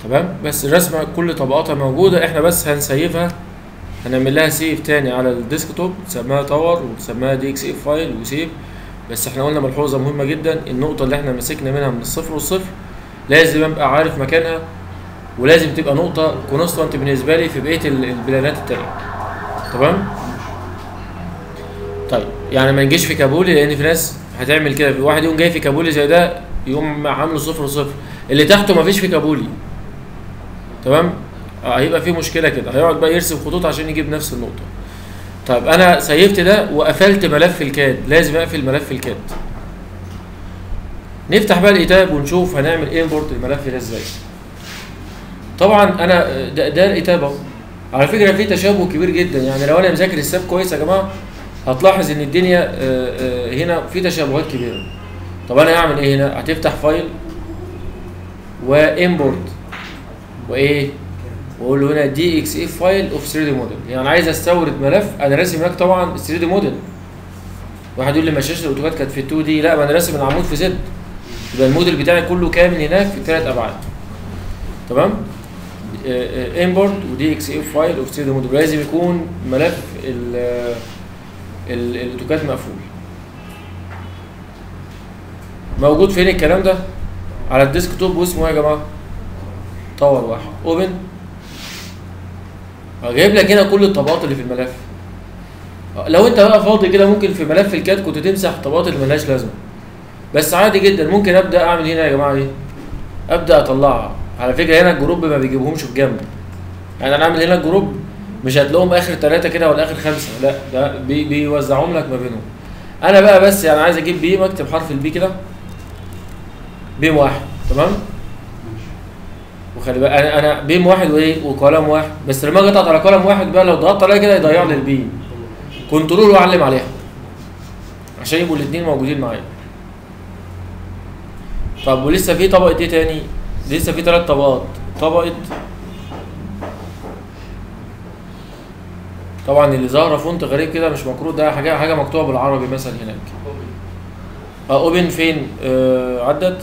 تمام بس الرسمه كل طبقاتها موجوده احنا بس هنسيفها هنعمل لها سيف تاني على الديسكتوب تسميها تاور وتسميها دي اكس اف فايل وسيف بس احنا قلنا ملحوظه مهمه جدا النقطه اللي احنا مسكنا منها من الصفر والصفر لازم ابقى عارف مكانها ولازم تبقى نقطه كونستانت بالنسبه لي في بقيه ال- البلانات التانيه تمام طيب يعني ما نجيش في كابولي لان في ناس هتعمل كده في واحد يقوم جاي في كابولي زي ده يقوم عامله صفر وصفر اللي تحته ما فيش في كابولي تمام آه، هيبقى في مشكله كده هيقعد بقى يرسم خطوط عشان يجيب نفس النقطه طيب انا سيفت ده وقفلت ملف الكاد لازم اقفل ملف الكاد نفتح بقى الايتاب ونشوف هنعمل امبورت الملف ده ازاي طبعا انا ده, ده الايتاب اهو على فكره في تشابه كبير جدا يعني لو انا مذاكر الساب كويس يا جماعه هتلاحظ ان الدنيا آه، آه، هنا في تشابهات كبيره طب انا هعمل ايه هنا هتفتح فايل وامبورت وايه واقول له هنا دي اكس اف فايل اوف 3 دي موديل يعني عايز استورد ملف انا راسم هناك طبعا 3 دي موديل واحد يقول لي ما شاشه الاوتوكاد كانت في 2 دي لا ما انا راسم العمود في زد يبقى الموديل بتاعي كله كامل هناك في ثلاث ابعاد تمام امبورت ودي اكس اف فايل اوف 3 دي موديل لازم يكون ملف ال ال- الاوتوكاد مقفول موجود فين الكلام ده على الديسك توب واسمه ايه يا جماعه طور واحد اوبن جايب لك هنا كل الطبقات اللي في الملف لو انت بقى فاضي كده ممكن في ملف الكاد كنت تمسح الطبقات اللي ملهاش لازمه بس عادي جدا ممكن ابدا اعمل هنا يا جماعه ايه ابدا اطلعها على فكره هنا الجروب ما بيجيبهمش في جنب يعني انا اعمل هنا الجروب مش هتلاقيهم اخر ثلاثه كده ولا اخر خمسه لا ده بي بيوزعهم لك ما بينهم انا بقى بس يعني عايز اجيب بيم اكتب حرف البي كده بيم واحد تمام وخلي بالك انا انا بيم واحد وايه وكولم واحد بس لما اجي اضغط على كولم واحد بقى لو ضغطت عليها كده يضيع لي البيم كنترول واعلم عليها عشان يبقوا الاثنين موجودين معايا طب ولسه في طبقه ايه تاني لسه في ثلاث طبقات طبقه طبعا اللي ظاهره فونت غريب كده مش مكروه ده حاجه حاجه مكتوبه بالعربي مثلا هناك اه اوبن فين آه عدت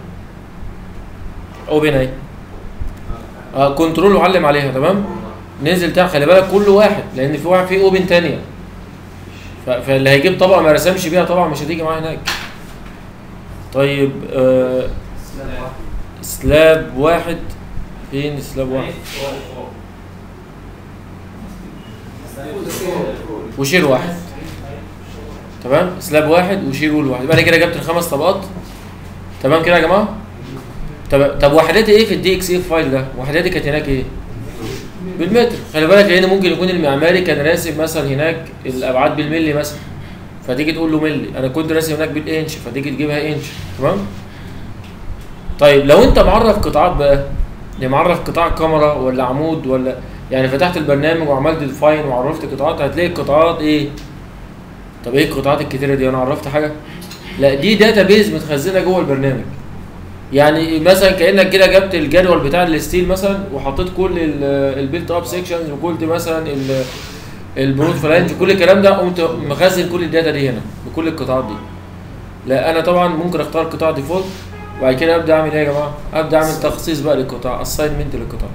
اوبن اهي اه كنترول وعلم عليها تمام ننزل تحت خلي بالك كل واحد لان في واحد فيه اوبن تانية ف- فاللي هيجيب طبقه ما رسمش بيها طبعا مش هتيجي معاه هناك طيب آه سلاب واحد فين سلاب واحد وشير واحد تمام سلاب واحد وشير رول واحد يبقى انا كده جبت الخمس طبقات تمام كده يا جماعه طب طب وحداتي ايه في الدي اكس اف فايل ده وحداتي كانت هناك ايه بالمتر خلي بالك لان ممكن يكون المعماري كان راسم مثلا هناك الابعاد بالملي مثلا فتيجي تقول له ملي انا كنت راسم هناك بالانش فتيجي تجيبها انش تمام طيب لو انت معرف قطاعات بقى يعني معرف قطاع كاميرا ولا عمود ولا يعني فتحت البرنامج وعملت ديفاين وعرفت قطاعات هتلاقي القطاعات ايه طب ايه القطاعات الكتيره دي انا عرفت حاجه لا دي داتا بيز متخزنه جوه البرنامج يعني مثلا كانك كده جبت الجدول بتاع الستيل مثلا وحطيت كل البيلت اب سيكشنز وقلت مثلا ال- البروت فلانج كل الكلام ده قمت مخزن كل الداتا دي هنا بكل القطاعات دي لا انا طبعا ممكن اختار قطاع ديفولت وبعد كده ابدا اعمل ايه يا جماعه ابدا اعمل تخصيص بقى للقطاع اساينمنت للقطاع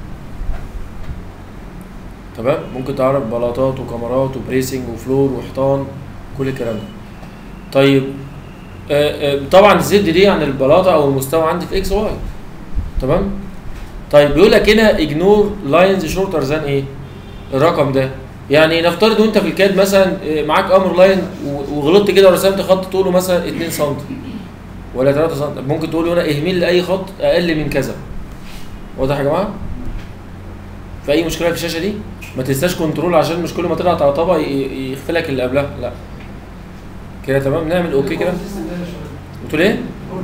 تمام ممكن تعرف بلاطات وكاميرات وبريسنج وفلور وحيطان كل الكلام ده طيب آه، آه، طبعا الزد دي عن البلاطه او المستوى عندي في اكس واي تمام طيب بيقول لك هنا اجنور لاينز شورتر ذان ايه الرقم ده يعني نفترض وانت في الكاد مثلا آه، معاك امر لاين و- وغلطت كده ورسمت خط طوله مثلا 2 سم ولا 3 سم ممكن تقول هنا اهمل لي اي خط اقل من كذا واضح يا جماعه في اي مشكله في الشاشه دي ما تنساش كنترول عشان مش كل ما تضغط على طبقه ي- يخفي لك اللي قبلها لا كده تمام نعمل اوكي كده بتقول ايه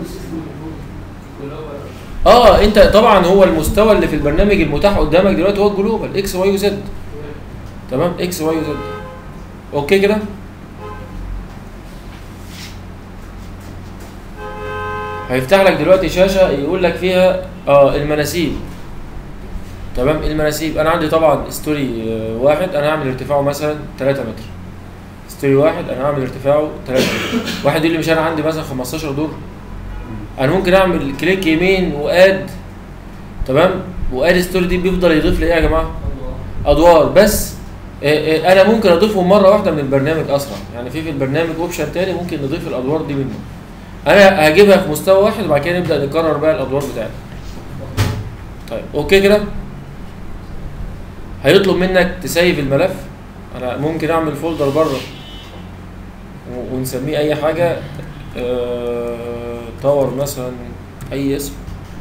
اه انت طبعا هو المستوى اللي في البرنامج المتاح قدامك دلوقتي هو الجلوبال اكس واي وزد تمام اكس واي وزد اوكي كده هيفتح لك دلوقتي شاشه يقول لك فيها اه المناسيب تمام المناسيب انا عندي طبعا ستوري آه، واحد انا هعمل ارتفاعه مثلا 3 متر ستوري واحد انا هعمل ارتفاعه 3 متر واحد يقول لي مش انا عندي مثلا 15 دور انا ممكن اعمل كليك يمين واد تمام وادي ستوري دي بيفضل يضيف لي ايه يا جماعه ادوار بس آه، آه، انا ممكن اضيفهم مره واحده من البرنامج اسرع يعني في في البرنامج اوبشن تاني ممكن نضيف الادوار دي منه انا هجيبها في مستوى واحد وبعد كده نبدا نكرر بقى الادوار بتاعتنا طيب اوكي كده هيطلب منك تسيف الملف انا ممكن اعمل فولدر بره و- ونسميه اي حاجه آه، تاور مثلا اي اسم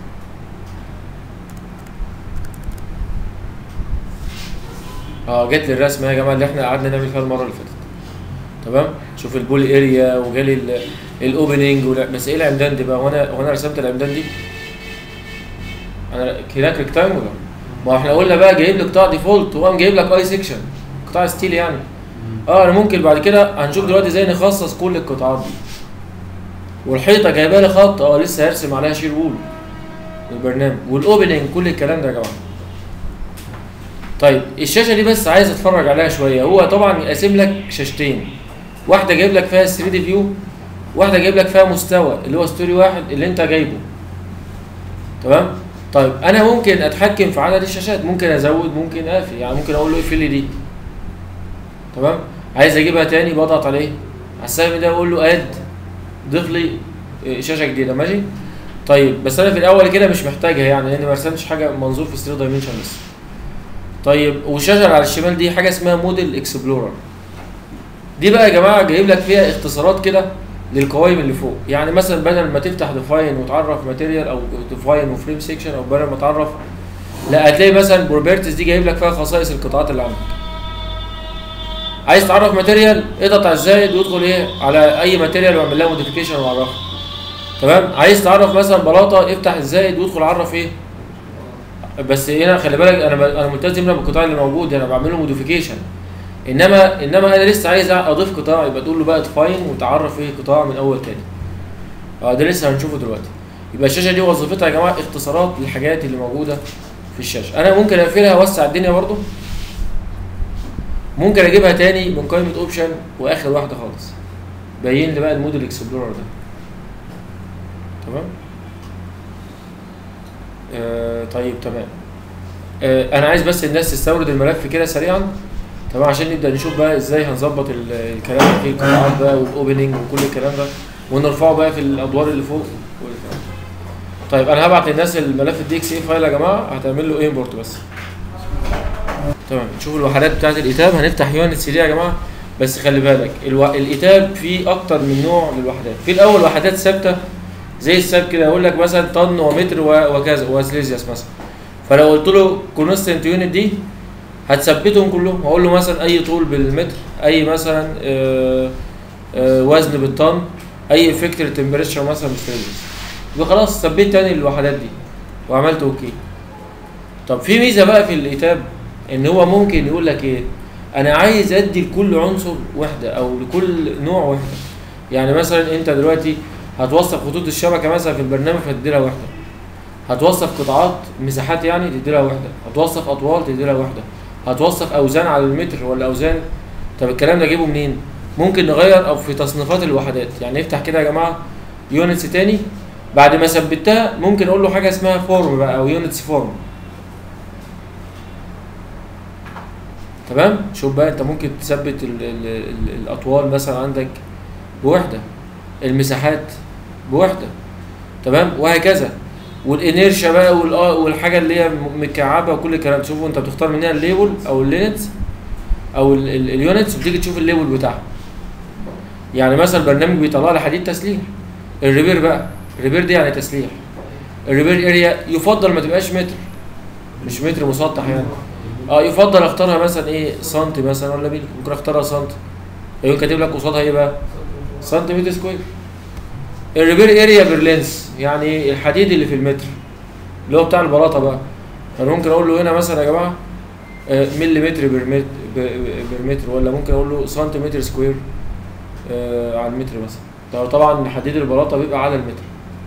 اه جت لي الرسمه يا جماعه اللي احنا قعدنا نعمل فيها المره اللي فاتت تمام شوف البولي اريا وجالي ال- الاوبننج ولا بس ايه العمدان دي بقى وانا وانا رسمت العمدان دي انا هناك ريكتانجولار ما هو احنا قلنا بقى جايب لي قطاع ديفولت وقام جايب لك اي سيكشن قطاع ستيل يعني اه انا ممكن بعد كده هنشوف دلوقتي ازاي نخصص كل القطاعات دي والحيطه جايبه لي خط اه لسه هرسم عليها شير وول البرنامج والاوبننج كل الكلام ده يا جماعه طيب الشاشه دي بس عايز اتفرج عليها شويه هو طبعا قاسم لك شاشتين واحده جايب لك فيها 3 دي فيو واحده جايب لك فيها مستوى اللي هو ستوري واحد اللي انت جايبه تمام طيب انا ممكن اتحكم في عدد الشاشات ممكن ازود ممكن اقفل يعني ممكن اقول له اقفل لي دي تمام عايز اجيبها تاني بضغط عليه على السهم ده اقول له اد ضيف لي إيه، شاشه جديده ماشي طيب بس انا في الاول كده مش محتاجها يعني لان ما رسمتش حاجه منظور في 3 دايمنشن لسه طيب والشاشه اللي على الشمال دي حاجه اسمها موديل اكسبلورر دي بقى يا جماعه جايب لك فيها اختصارات كده للقوائم اللي فوق يعني مثلا بدل ما تفتح ديفاين وتعرف ماتيريال او ديفاين وفريم سيكشن او بدل ما تعرف لا هتلاقي مثلا بروبرتيز دي جايب لك فيها خصائص القطاعات اللي عندك عايز تعرف ماتيريال اضغط على الزائد وادخل ايه على اي ماتيريال واعمل لها موديفيكيشن وعرفها تمام عايز تعرف مثلا بلاطه افتح الزائد وادخل عرف ايه بس هنا خلي بالك انا ب- انا ملتزم هنا بالقطاع اللي موجود انا بعمل له موديفيكيشن انما انما انا لسه عايز اضيف قطاع يبقى تقول له بقى ديفاين وتعرف ايه قطاع من اول تاني اه ده لسه هنشوفه دلوقتي يبقى الشاشه دي وظيفتها يا جماعه اختصارات للحاجات اللي موجوده في الشاشه انا ممكن اقفلها واوسع الدنيا برضو ممكن اجيبها تاني من قائمه اوبشن واخر واحده خالص باين لي بقى الموديل اكسبلورر ده تمام آه طيب تمام آه انا عايز بس الناس تستورد الملف كده سريعا تمام عشان نبدا نشوف بقى ازاي هنظبط ال- الكلام اللي فيه القطاعات بقى والاوبننج وكل الكلام ده ونرفعه بقى في الادوار اللي فوق والكلام. طيب انا هبعت للناس الملف الدي اكس اي فايل يا جماعه هتعمل له امبورت بس تمام نشوف الوحدات بتاعت الايتاب هنفتح يونت سي دي يا جماعه بس خلي بالك الو... الايتاب فيه اكتر من نوع للوحدات في الاول وحدات ثابته زي الساب كده يقول لك مثلا طن ومتر و- وكذا وسليزيوس مثلا فلو قلت له كونستنت يونت دي هتثبتهم كلهم هقول له مثلا اي طول بالمتر اي مثلا آه آه وزن بالطن اي افكتور تمبريتشر مثلا بالسليزيوس يبقى خلاص ثبت تاني الوحدات دي وعملت اوكي طب في ميزه بقى في الايتاب ان هو ممكن يقول لك ايه انا عايز ادي لكل عنصر وحده او لكل نوع وحده يعني مثلا انت دلوقتي هتوصف خطوط الشبكه مثلا في البرنامج فتدي لها وحده هتوصف قطاعات مساحات يعني تدي لها وحده هتوصف اطوال تدي لها وحده هتوصف اوزان على المتر ولا اوزان طب الكلام ده اجيبه منين ممكن نغير او في تصنيفات الوحدات يعني افتح كده يا جماعه يونتس تاني بعد ما ثبتها ممكن اقول له حاجه اسمها فورم بقى او يونتس فورم تمام شوف بقى انت ممكن تثبت ال ال ال الاطوال مثلا عندك بوحده المساحات بوحده تمام وهكذا والانيرشيا بقى وال- والحاجه اللي هي م- متكعبه وكل الكلام شوفوا انت بتختار منها الليبل او اللينتس او ال- ال- اليونتس وبتيجي تشوف الليبل بتاعها يعني مثلا برنامج بيطلع لي حديد تسليح الريبير بقى الريبير دي يعني تسليح الريبير اريا يفضل ما تبقاش متر مش متر مسطح يعني اه يفضل اختارها مثلا ايه سنتي مثلا ولا ميلي ممكن اختارها سنتي يقوم كاتب لك قصادها ايه بقى سنتيمتر سكوير الريبير اريا بيرلينس يعني إيه؟ الحديد اللي في المتر اللي هو بتاع البلاطه بقى انا ممكن اقول له هنا مثلا يا جماعه آه، ملي متر بير متر بير متر ولا ممكن اقول له سنتيمتر سكوير آه، على المتر مثلا طب- طبعا حديد البلاطه بيبقى على المتر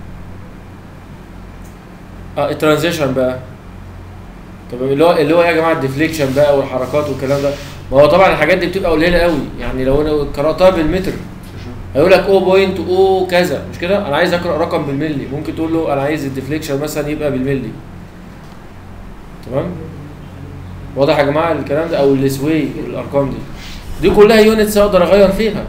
اه الترانزيشن بقى طب اللي هو اللي هو إيه يا جماعه الديفليكشن بقى والحركات والكلام ده ما هو طبعا الحاجات دي بتبقى قليله قوي يعني لو انا قراتها بالمتر هيقول لك 0.0 كذا مش كده انا عايز اقرا رقم بالملي ممكن تقول له انا عايز الديفليكشن مثلا يبقى بالملي تمام واضح يا جماعه الكلام ده او السوي الارقام دي دي كلها يونتس اقدر اغير فيها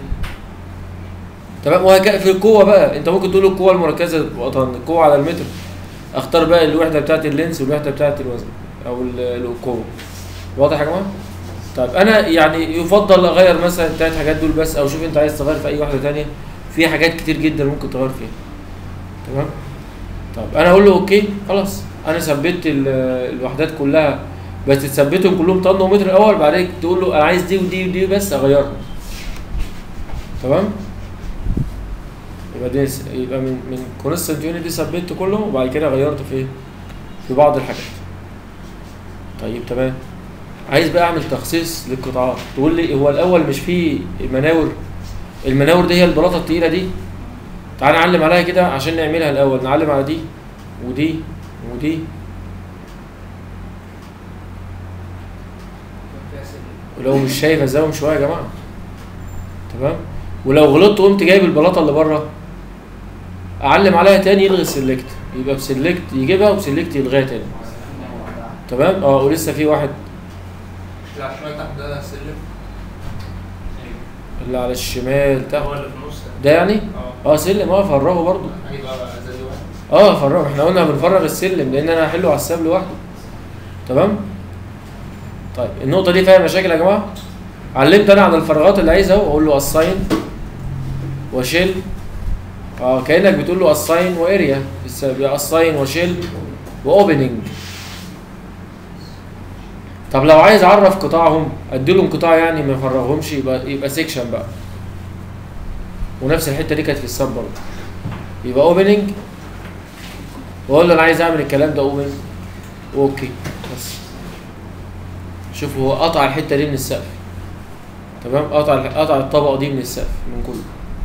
تمام وهكذا في القوه بقى انت ممكن تقول القوه المركزه وطن القوه على المتر اختار بقى الوحده بتاعت اللينس والوحده بتاعت الوزن او ال- القوه واضح يا جماعه طيب انا يعني يفضل اغير مثلا الثلاث حاجات دول بس او شوف انت عايز تغير في اي واحده تانية في حاجات كتير جدا ممكن تغير فيها تمام طب انا اقول له اوكي خلاص انا ثبت ال- الوحدات كلها بس تثبتهم كلهم طن ومتر الاول بعدين تقول له انا عايز دي ودي ودي بس اغيرهم تمام يبقى دي يبقى من من كونستنت يونت دي ثبت كله وبعد كده غيرت في في بعض الحاجات طيب تمام عايز بقى اعمل تخصيص للقطاعات تقول لي هو الاول مش في مناور المناور دي هي البلاطه التقيله دي تعال نعلم عليها كده عشان نعملها الاول نعلم على دي ودي ودي ولو مش شايف ازاهم شويه يا جماعه تمام ولو غلطت قمت جايب البلاطه اللي بره اعلم عليها تاني يلغي السلكت يبقى بسلكت يجيبها وبسلكت يلغيها تاني تمام اه ولسه في واحد لا شوية تحت ده سلم اللي على الشمال تحت هو اللي في النص ده يعني اه اه سلم اه فرغه برضو هيبقى زي واحد اه فرغه احنا قلنا بنفرغ السلم لان انا هحله على الساب لوحده تمام طيب النقطه دي فيها مشاكل يا جماعه علمت انا على الفراغات اللي عايزها اهو اقول له اساين وشيل اه كانك بتقول له اساين واريا اساين وشيل واوبننج طب لو عايز اعرف قطاعهم اديلهم قطاع يعني ما يفرغهمش يبقى يبقى سيكشن بقى ونفس الحته دي كانت في السب برضه يبقى اوبننج واقول له انا عايز اعمل الكلام ده اوبن اوكي بس شوف هو قطع الحته دي من السقف تمام قطع قطع الطبقه دي من السقف من كله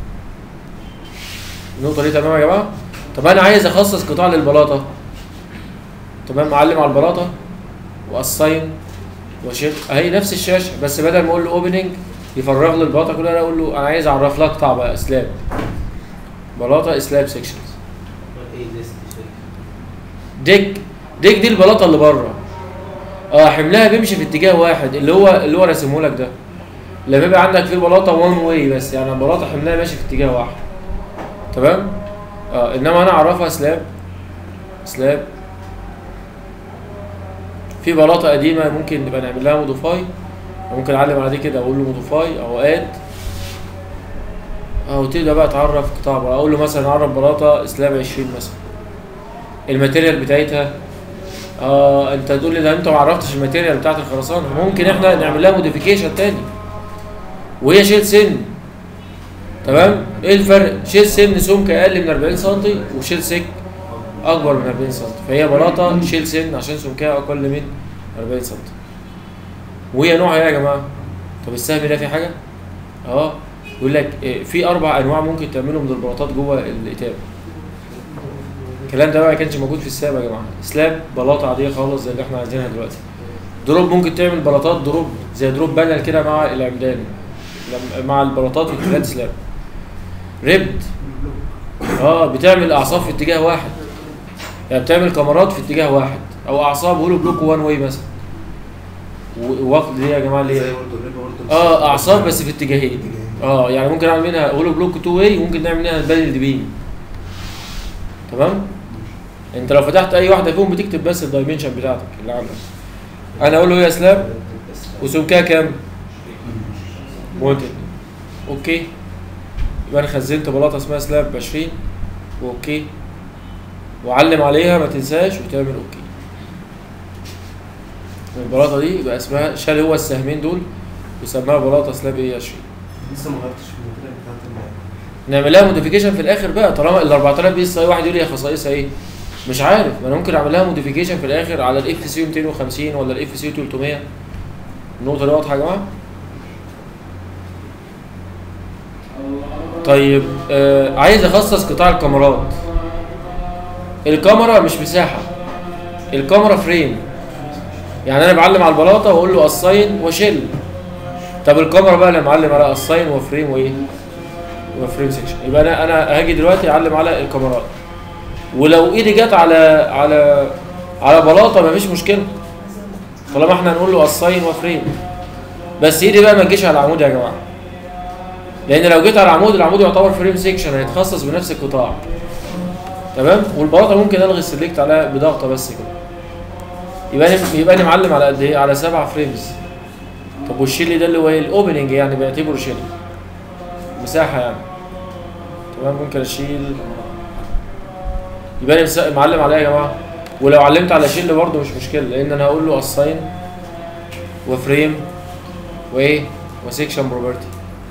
النقطه دي تمام يا جماعه طب انا عايز اخصص قطاع للبلاطه تمام معلم على البلاطه واساين وشيل اهي نفس الشاشه بس بدل ما اقول له اوبننج يفرغ لي البلاطه كلها انا اقول له انا عايز اعرف لها قطاع بقى سلاب بلاطه سلاب سيكشنز ايه ليست ديك ديك دي البلاطه اللي بره اه حملها بيمشي في اتجاه واحد اللي هو اللي هو راسمه لك ده لما يبقى عندك في بلاطه وان واي بس يعني البلاطه حملها ماشي في اتجاه واحد تمام اه انما انا اعرفها سلاب سلاب في بلاطه قديمه ممكن نبقى نعمل لها موديفاي ممكن اعلم على دي كده اقول له موديفاي او اد اه وتبدا بقى تعرف قطاع بقى اقول له مثلا اعرف بلاطه سلاب 20 مثلا الماتيريال بتاعتها اه انت تقول لي ده انت ما عرفتش الماتيريال بتاعت الخرسانه ممكن احنا نعمل لها موديفيكيشن تاني وهي شيل سن تمام ايه الفرق شيل سن سمك اقل من 40 سم وشيل سك اكبر من 40 سم فهي بلاطه شيل سن عشان سمكها اقل من 40 سم وهي نوعها ايه يا جماعه طب السهم ده في حاجه اه يقول لك إيه، في اربع انواع ممكن تعملهم من البلاطات جوه الاتاب الكلام ده بقى ما كانش موجود في الساب يا جماعه سلاب بلاطه عاديه خالص زي اللي احنا عايزينها دلوقتي دروب ممكن تعمل بلاطات دروب زي دروب بانل كده مع العمدان لما- مع البلاطات والتلات سلاب ريبد اه بتعمل اعصاب في اتجاه واحد يعني بتعمل كاميرات في اتجاه واحد او اعصاب هولو بلوك وان واي مثلا و- واخد دي يا جماعه اللي هي زي برضه الربا برضه اه اعصاب بس في اتجاهين اه يعني ممكن اعمل منها هولو بلوك تو واي وممكن نعمل منها بانل بيم تمام انت لو فتحت اي واحده فيهم بتكتب بس الدايمنشن بتاعتك اللي عندك انا اقول له هي سلاب وسمكها كام؟ موديل اوكي يبقى انا خزنت بلاطه اسمها سلاب ب 20 واوكي وعلم عليها ما تنساش وتعمل اوكي البلاطه دي يبقى اسمها شال هو السهمين دول وسماها بلاطه سلاب ايه 20 لسه ما غيرتش في الماتيريال بتاعت ال- نعمل لها موديفيكيشن في الاخر بقى طالما ال 4000 بي اس اي واحد يقول لي هي خصائصها ايه مش عارف ما انا ممكن اعمل لها موديفيكيشن في الاخر على الاف سي 250 ولا الاف سي 300 النقطه دي واضحه يا جماعه طيب آه عايز اخصص قطاع الكاميرات الكاميرا مش مساحه الكاميرا فريم يعني انا بعلم على البلاطه واقول له اساين وشيل طب الكاميرا بقى انا معلم على اساين وفريم وايه وفريم سيكشن يبقى انا انا هاجي دلوقتي اعلم على الكاميرات ولو ايدي جت على على على بلاطه مفيش مشكله طالما احنا هنقول له الصين وفريم بس ايدي بقى ما تجيش على العمود يا جماعه لان لو جيت على العمود العمود يعتبر فريم سيكشن هيتخصص بنفس القطاع تمام والبلاطه ممكن الغي السلكت عليها بضغطه بس كده يبقى أنا- يبقى انا معلم على قد ايه على سبعة فريمز طب والشيل ده اللي هو ايه الاوبننج يعني بيعتبره شيل مساحه يعني تمام ممكن اشيل يبقى انا مس- معلم عليها يا جماعه ولو علمت على شيل برضه مش مشكله لان انا هقول له اساين وفريم وايه وسيكشن بروبرتي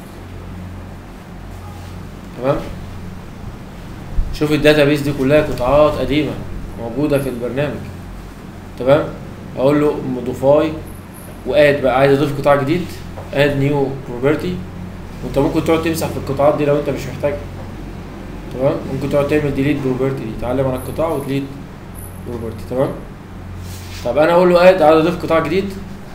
تمام شوف الداتابيس دي كلها قطاعات قديمه موجوده في البرنامج تمام اقول له موديفاي واد بقى عايز اضيف قطاع جديد اد نيو بروبرتي وانت ممكن تقعد تمسح في القطاعات دي لو انت مش محتاجها تمام ممكن تقعد تعمل ديليت بروبرتي دي تعلم على القطاع وديليت بروبرتي تمام طب انا اقول له اد عايز اضيف قطاع جديد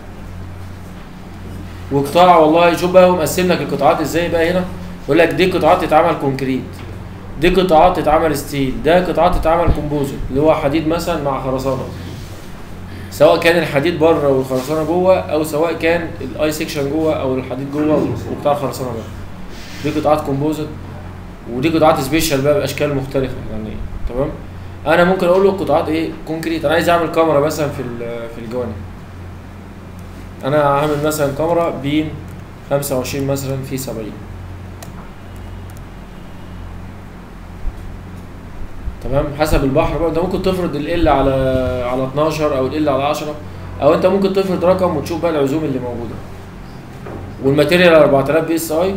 وقطاع والله شوف بقى هو مقسم لك القطاعات ازاي بقى هنا يقول لك دي قطاعات تتعمل كونكريت دي قطاعات تتعمل ستيل ده قطاعات تتعمل كومبوزيت اللي هو حديد مثلا مع خرسانه سواء كان الحديد بره والخرسانه جوه او سواء كان الاي سيكشن جوه او الحديد جوه وقطاع الخرسانه بره دي قطاعات كومبوزيت ودي قطاعات سبيشال بقى باشكال مختلفه يعني تمام انا ممكن اقول له قطاعات ايه كونكريت انا عايز اعمل كاميرا مثلا في ال- في الجوانب انا هعمل مثلا كاميرا بيم 25 مثلا في 70 تمام حسب البحر بقى انت ممكن تفرض ال على على 12 او ال على 10 او انت ممكن تفرض رقم وتشوف بقى العزوم اللي موجوده والماتيريال 4000 بي اس اي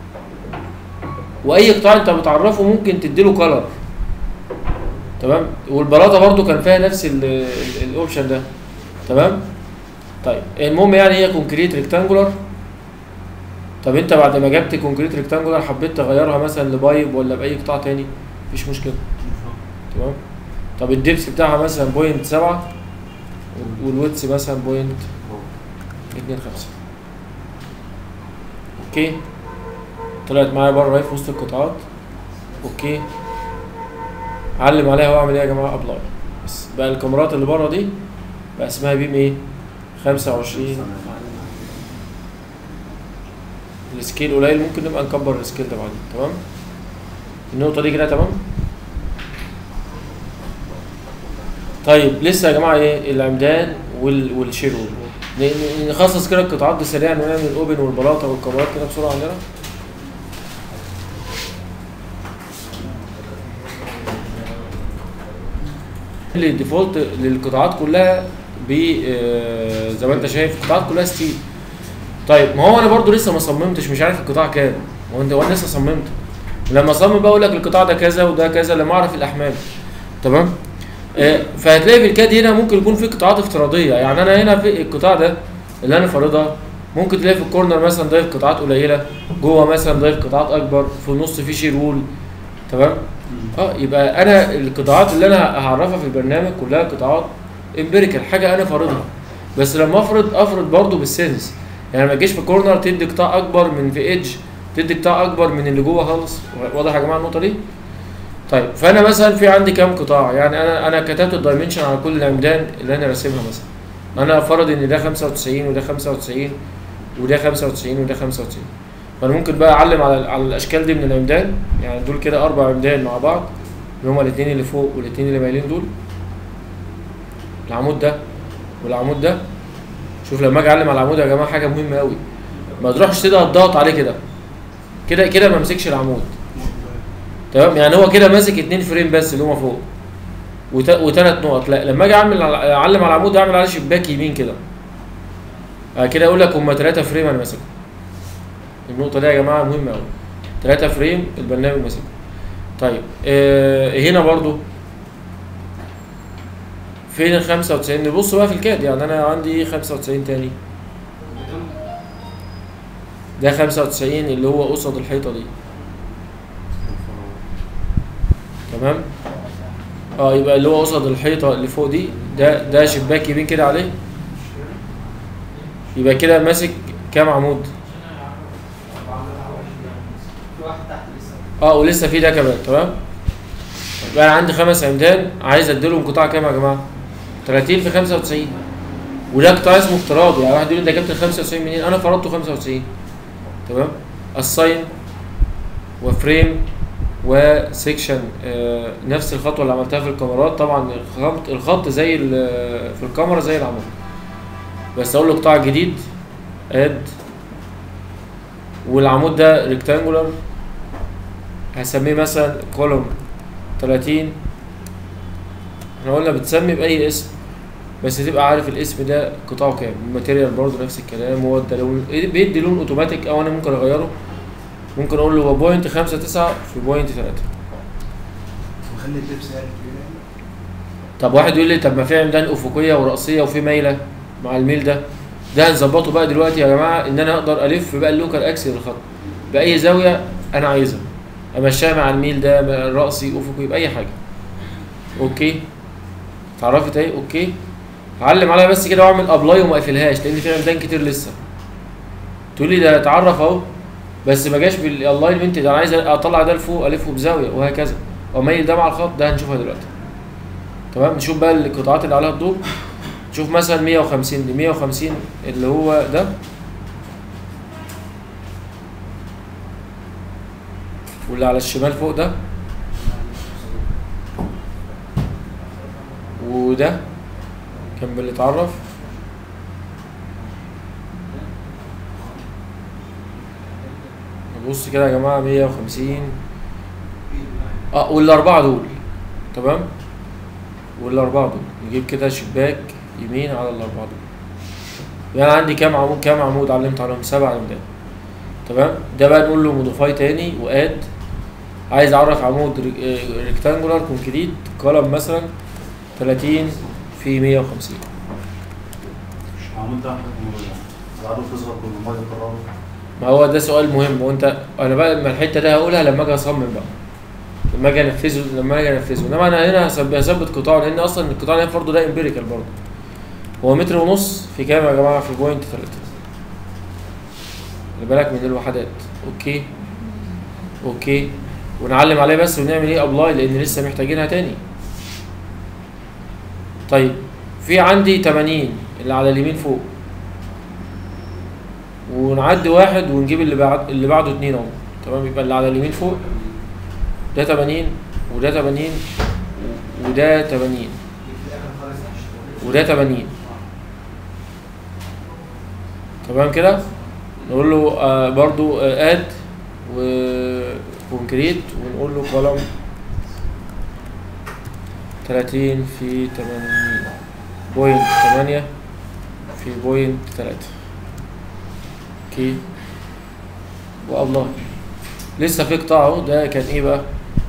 واي قطاع انت بتعرفه ممكن تديله كلر تمام والبلاطه برضو كان فيها نفس ال- ال- الاوبشن ده تمام طيب المهم يعني هي كونكريت ريكتانجولار طب انت بعد ما جبت كونكريت ريكتانجولار حبيت تغيرها مثلا لبايب ولا باي قطاع تاني مفيش مشكله تمام طب الدبس بتاعها مثلا بوينت سبعة والويتس مثلا بوينت اتنين خمسة اوكي طلعت معايا بره اهي في وسط القطاعات اوكي علم عليها واعمل ايه يا جماعه ابلاي بس بقى الكاميرات اللي بره دي بقى اسمها بيم ايه 25 السكيل قليل ممكن نبقى نكبر السكيل ده بعدين تمام النقطة دي كده تمام طيب لسه يا جماعة ايه العمدان وال والشيرول ن- ن- نخصص كده القطاعات دي سريعا ونعمل الاوبن والبلاطة والكاميرات كده بسرعة عندنا الديفولت للقطاعات كلها ب آه، زي ما انت شايف القطاعات كلها ستيل طيب ما هو انا برضو لسه ما صممتش مش عارف القطاع كام هو انت وانا لسه صممت لما اصمم بقى اقول لك القطاع ده كذا وده كذا لما اعرف الاحمال تمام آه، فهتلاقي في الكاد هنا ممكن يكون في قطاعات افتراضيه يعني انا هنا في القطاع ده اللي انا فارضها ممكن تلاقي في الكورنر مثلا ضايف قطاعات قليله جوه مثلا ضايف قطاعات اكبر في النص في شيرول تمام اه يبقى انا القطاعات اللي انا هعرفها في البرنامج كلها قطاعات امبيريكال حاجه انا فارضها بس لما افرض افرض برضه بالسنس يعني ما تجيش في كورنر تدي قطاع اكبر من في ايدج تدي قطاع اكبر من اللي جوه خالص واضح يا جماعه النقطه دي طيب فانا مثلا في عندي كام قطاع يعني انا انا كتبت الدايمنشن على كل العمدان اللي انا راسمها مثلا انا فرض ان ده 95 وده 95 وده 95 وده 95 فانا ممكن بقى اعلم على على الاشكال دي من العمدان يعني دول كده اربع عمدان مع بعض اللي هما الاثنين اللي فوق والاثنين اللي مايلين دول العمود ده والعمود ده شوف لما اجي اعلم على العمود يا جماعه حاجه مهمه قوي ما تروحش تضغط ضغط عليه كده كده كده ما امسكش العمود تمام يعني هو كده ماسك اتنين فريم بس اللي هما فوق وت... وثلاث نقط لا لما اجي اعمل على- اعلم على العمود اعمل عليه شباك يمين كده آه كده اقول لك هما ثلاثه فريم انا ماسكهم النقطه دي يا جماعه مهمه قوي ثلاثه فريم البرنامج ماسكهم طيب آه هنا برضو فين ال 95 نبص بقى في الكاد يعني انا عندي 95 تاني ده 95 اللي هو قصد الحيطه دي تمام اه يبقى اللي هو قصد الحيطه اللي فوق دي ده ده شباك يمين كده عليه يبقى كده ماسك كام عمود في واحد تحت لسه اه ولسه في ده كمان تمام يبقى انا عندي خمس عمدان عايز اديلهم قطاع كام يا جماعه 30 في 95 وده قطاع اسمه افتراضي يعني واحد يقول لي انت جبت ال 95 منين انا فرضته 95 تمام الساين وفريم وسيكشن آه نفس الخطوه اللي عملتها في الكاميرات طبعا الخط الخط زي ال- في الكاميرا زي العمود بس اقول له قطاع جديد اد والعمود ده ريكتانجولار هسميه مثلا كولوم 30 احنا قلنا بتسمي باي اسم بس تبقى عارف الاسم ده قطاعه كام الماتيريال برضه نفس الكلام هو ده لون بيدي لون اوتوماتيك او انا ممكن اغيره ممكن اقول له هو بوينت خمسة تسعة في بوينت تلاتة وخلي اللبس يعني كبير طب واحد يقول لي طب ما في عمدان افقيه وراسيه وفي مايله مع الميل ده ده هنظبطه بقى دلوقتي يا جماعه ان انا اقدر الف بقى اللوكال اكسل الخط باي زاويه انا عايزها امشيها مع الميل ده مع راسي افقي باي حاجه اوكي اتعرفت اهي اوكي هعلم عليها بس كده واعمل ابلاي وما اقفلهاش لان في عمدان كتير لسه تقول لي ده اتعرف اهو بس ما جاش بالالاينمنت ده انا عايز اطلع ده لفوق الفه بزاويه وهكذا واميل ده مع الخط ده هنشوفها دلوقتي تمام نشوف بقى القطاعات اللي عليها الضوء نشوف مثلا 150 دي 150 اللي هو ده واللي على الشمال فوق ده وده كان باللي اتعرف نبص كده يا جماعة 150 اه والأربعة دول تمام والأربعة دول نجيب كده شباك يمين على الأربعة دول يعني عندي كام عمود كام عمود علمت عليهم سبع عمودات تمام ده بقى نقول له موديفاي تاني واد عايز اعرف عمود ريكتانجولار كونكريت كولم مثلا 30 في 150 عمود ده حاجة موجودة العدد تصغر كل ما يقرر ما هو ده سؤال مهم وانت انا بقى لما الحته ده هقولها لما اجي اصمم بقى لما اجي انفذه لما اجي انفذه انما انا هنا هثبت هثبت قطاع لان اصلا القطاع هنا برضه ده امبيريكال برضه هو متر ونص في كام يا جماعه في بوينت 3 خلي بالك من الوحدات اوكي اوكي ونعلم عليه بس ونعمل ايه ابلاي لان لسه محتاجينها تاني طيب في عندي 80 اللي على اليمين فوق ونعدي واحد ونجيب اللي بعد اللي بعده اتنين اهو تمام يبقى اللي على اليمين فوق ده 80 وده 80 وده 80 في الاخر خالص عشان وده 80 تمام كده نقول له آه برضو آه اد وكونكريت ونقول له كولوم 30 في 80 بوينت 8 في بوينت 3 اوكي والله لسه في قطاع اهو ده كان ايه بقى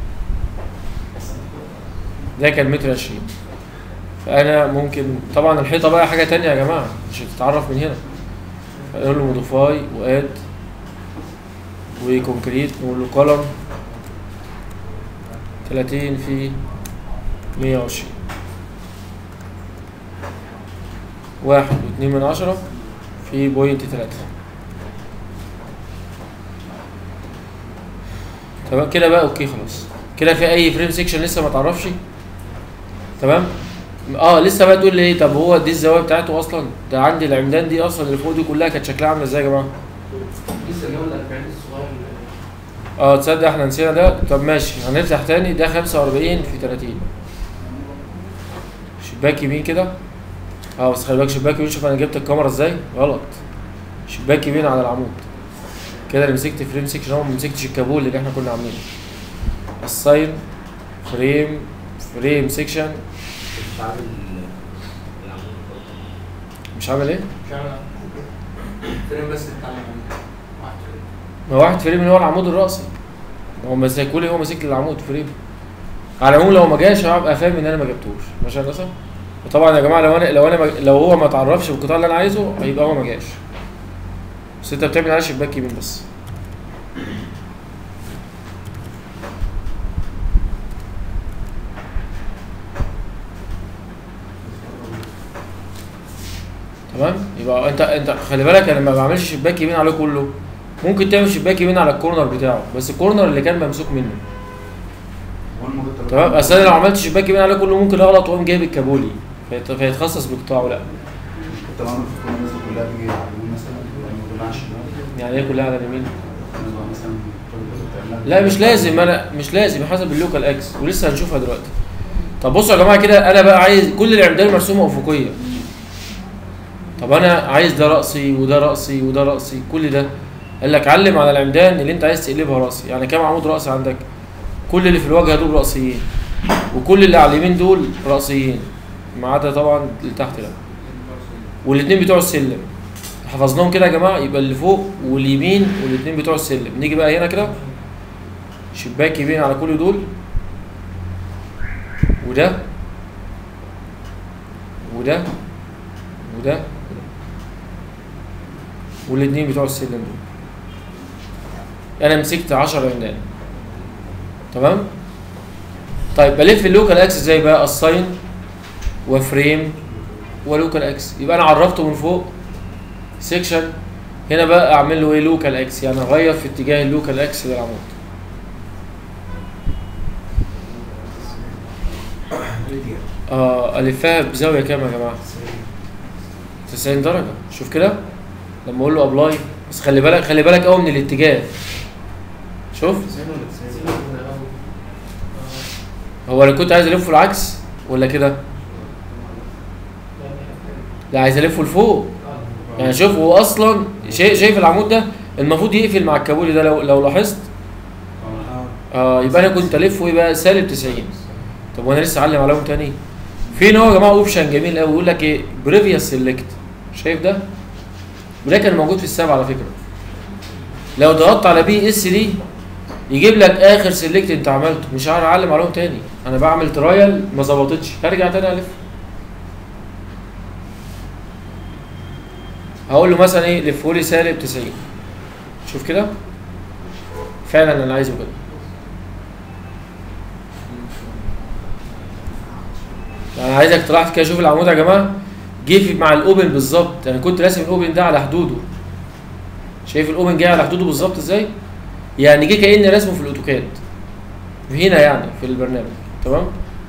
ده كان متر 20 فانا ممكن طبعا الحيطه بقى حاجه تانية يا جماعه مش هتتعرف من هنا فنقول له موديفاي واد وكونكريت نقول له كولوم 30 في 120 واحد واتنين من عشرة في بوينت تلاتة تمام كده بقى اوكي خلاص كده في اي فريم سيكشن لسه ما تعرفش تمام اه لسه بقى تقول لي ايه طب هو دي الزوايا بتاعته اصلا ده عندي العمدان دي اصلا اللي فوق دي كلها كانت شكلها عامله ازاي يا جماعه لسه اللي هو ال 40 الصغير اللي- اه تصدق احنا نسينا ده طب ماشي هنفتح تاني ده 45 في 30 شباك يمين كده اه بس خلي بالك شباك يمين شوف انا جبت الكاميرا ازاي غلط شباك يمين على العمود كده انا مسكت فريم سيكشن اهو ما مسكتش الكابول اللي احنا كنا عاملينه الساين فريم فريم سيكشن مش عامل العمود مش عامل ايه؟ مش عارف فريم بس تتعلم عنه واحد فريم. ما واحد فريم اللي هو العمود الرأسي ما هو ماسكولي هو ماسك لي العمود فريم على العموم لو ما جاش هبقى فاهم ان انا ما جبتوش ماشي يا هندسه وطبعا يا جماعه لو انا لو انا ما لو هو ما تعرفش بالقطاع اللي انا عايزه هيبقى هو ما جاش بس انت بتعمل على شباك يمين بس تمام يبقى انت انت خلي بالك انا ما بعملش شباك يمين عليه كله ممكن تعمل شباك يمين على الكورنر بتاعه بس الكورنر اللي كان ممسوك منه والمجد تمام اصل انا لو عملت شباك يمين عليه كله ممكن اغلط واقوم جايب الكابولي فيت- فيتخصص بقطاعه لا كنت بعمل في كل الناس كلها تيجي على اليمين مثلا يعني كلها على الشمال يعني ايه كلها على اليمين نبقى مثلا كل الناس بتعملها لا مش لازم انا مش لازم حسب اللوكال اكس ولسه هنشوفها دلوقتي طب بصوا يا جماعه كده انا بقى عايز كل العمدان مرسومه افقيه طب انا عايز ده راسي وده راسي وده راسي كل ده قال لك علم على العمدان اللي انت عايز تقلبها راسي يعني كام عمود راسي عندك كل اللي في الواجهه دول راسيين وكل اللي على اليمين دول راسيين ما عدا طبعا اللي تحت ده والاثنين بتوع السلم حفظناهم كده يا جماعه يبقى اللي فوق واليمين والاثنين بتوع السلم نيجي بقى هنا كده شباك يمين على كل دول وده وده وده والاثنين بتوع السلم دول انا مسكت 10 عمدان تمام طيب بلف اللوكال اكس ازاي بقى الساين وفريم ولوكال اكس يبقى انا عرفته من فوق سيكشن هنا بقى اعمل له ايه لوكال اكس يعني اغير في اتجاه اللوكال اكس للعمود اه الفها بزاويه كام يا جماعه 90 درجه شوف كده لما اقول له ابلاي بس خلي بالك خلي بالك قوي من الاتجاه شوف 90 ولا 90 هو انا كنت عايز الفه العكس ولا كده لا عايز الفه لفوق يعني شوف هو اصلا شايف شايف العمود ده المفروض يقفل مع الكابولي ده لو لو لاحظت اه يبقى انا كنت الفه ايه بقى سالب 90 طب وانا لسه اعلم عليهم تاني في نوع يا جماعه اوبشن جميل قوي يقول لك ايه بريفيوس سيلكت شايف ده وده كان موجود في السابع على فكره لو ضغطت على بي اس دي يجيب لك اخر سيلكت انت عملته مش هعرف اعلم عليهم تاني انا بعمل ترايل ما ظبطتش هرجع تاني الف هقول له مثلا ايه لفه لي سالب 90 شوف كده فعلا انا عايزه كده انا عايزك طلعت كده شوف العمود يا جماعه جه في- مع الاوبن بالظبط انا كنت راسم الاوبن ده على حدوده شايف الاوبن جاي على حدوده بالظبط ازاي يعني جه كاني رسمه في الاوتوكاد هنا يعني في البرنامج تمام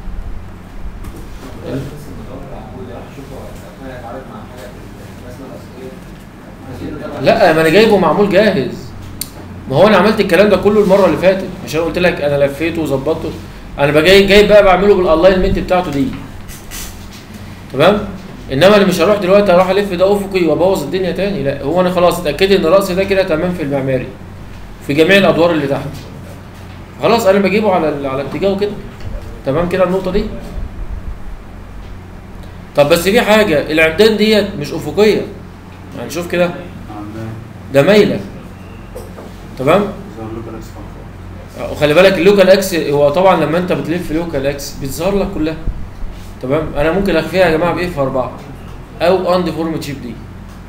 لا ما انا جايبه معمول جاهز ما هو انا عملت الكلام ده كله المره اللي فاتت مش انا قلت لك انا لفيته وظبطته انا بقى جاي جاي بقى بعمله بالالاينمنت بتاعته دي تمام انما انا مش هروح دلوقتي اروح الف ده افقي وابوظ الدنيا تاني لا هو انا خلاص اتاكدت ان راسي ده كده تمام في المعماري في جميع الادوار اللي تحت خلاص انا بجيبه على ال- على اتجاهه كده تمام كده النقطه دي طب بس في حاجه العمدان ديت مش افقيه يعني شوف كده عندنا ده مايله تمام زي اللوكال اكس فوق. وخلي بالك اللوكال اكس هو طبعا لما انت بتلف لوكال اكس بتظهر لك كلها تمام انا ممكن اخفيها يا جماعه باف 4 او اند فورم تشيب دي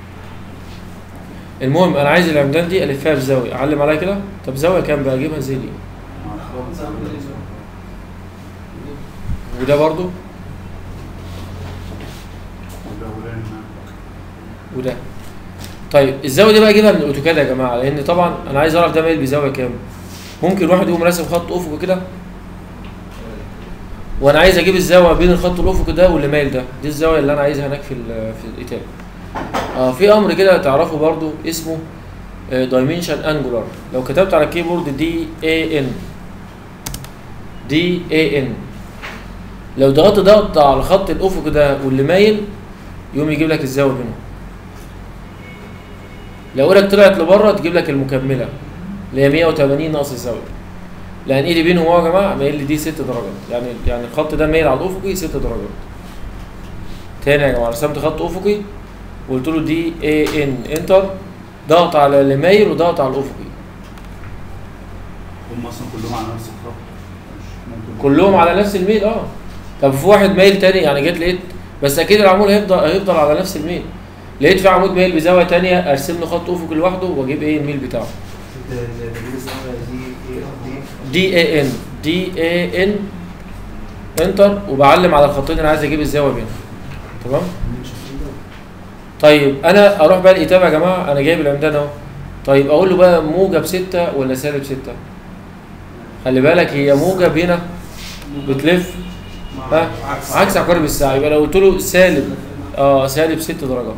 المهم انا عايز العمدان دي الفها بزاويه اعلم عليها كده طب زاويه كام بقى اجيبها ازاي دي مع الخط. وده برضو والأولاني معاك. وده طيب الزاويه دي بقى اجيبها من الاوتوكاد يا جماعه لان طبعا انا عايز اعرف ده مايل بزاويه كام ممكن واحد يقوم راسم خط افقي كده وانا عايز اجيب الزاويه بين الخط الافقي ده واللي مايل ده دي الزاويه اللي انا عايزها هناك في ال- في الايتاب اه في امر كده تعرفه برضو اسمه دايمنشن انجولار لو كتبت على الكيبورد دي اي ان دي اي ان لو ضغطت ضغط على الخط الافقي ده واللي مايل يقوم يجيب لك الزاويه بينهم لو ايدك طلعت لبره تجيب لك المكمله اللي هي 180 ناقص الزاويه لان ايدي بينهم اهو يا جماعه مايل لي دي 6 درجات يعني يعني الخط ده مايل على الافقي 6 درجات تاني يا جماعه رسمت خط افقي وقلت له دي اي ان انتر ضغط على اللي مايل وضغط على الافقي هم اصلا كلهم على نفس الخط مش ممكن كلهم على نفس الميل اه طب في واحد مايل تاني يعني جيت لقيت بس اكيد العمود هيفضل هيفضل على نفس الميل لقيت في عمود مايل بزاويه تانية ارسم له خط افقي لوحده واجيب ايه الميل بتاعه ده ده دي الزاوية دي دي دي اي ان دي اي ان انتر وبعلم على الخطين اللي عايز اجيب الزاويه بينهم تمام طيب انا اروح بقى الاتابه يا جماعه انا جايب العمدان اهو طيب اقول له بقى موجب 6 ولا سالب 6 خلي بالك هي موجب هنا بتلف ها عكس عقارب الساعه يبقى لو قلت له سالب اه سالب ست درجات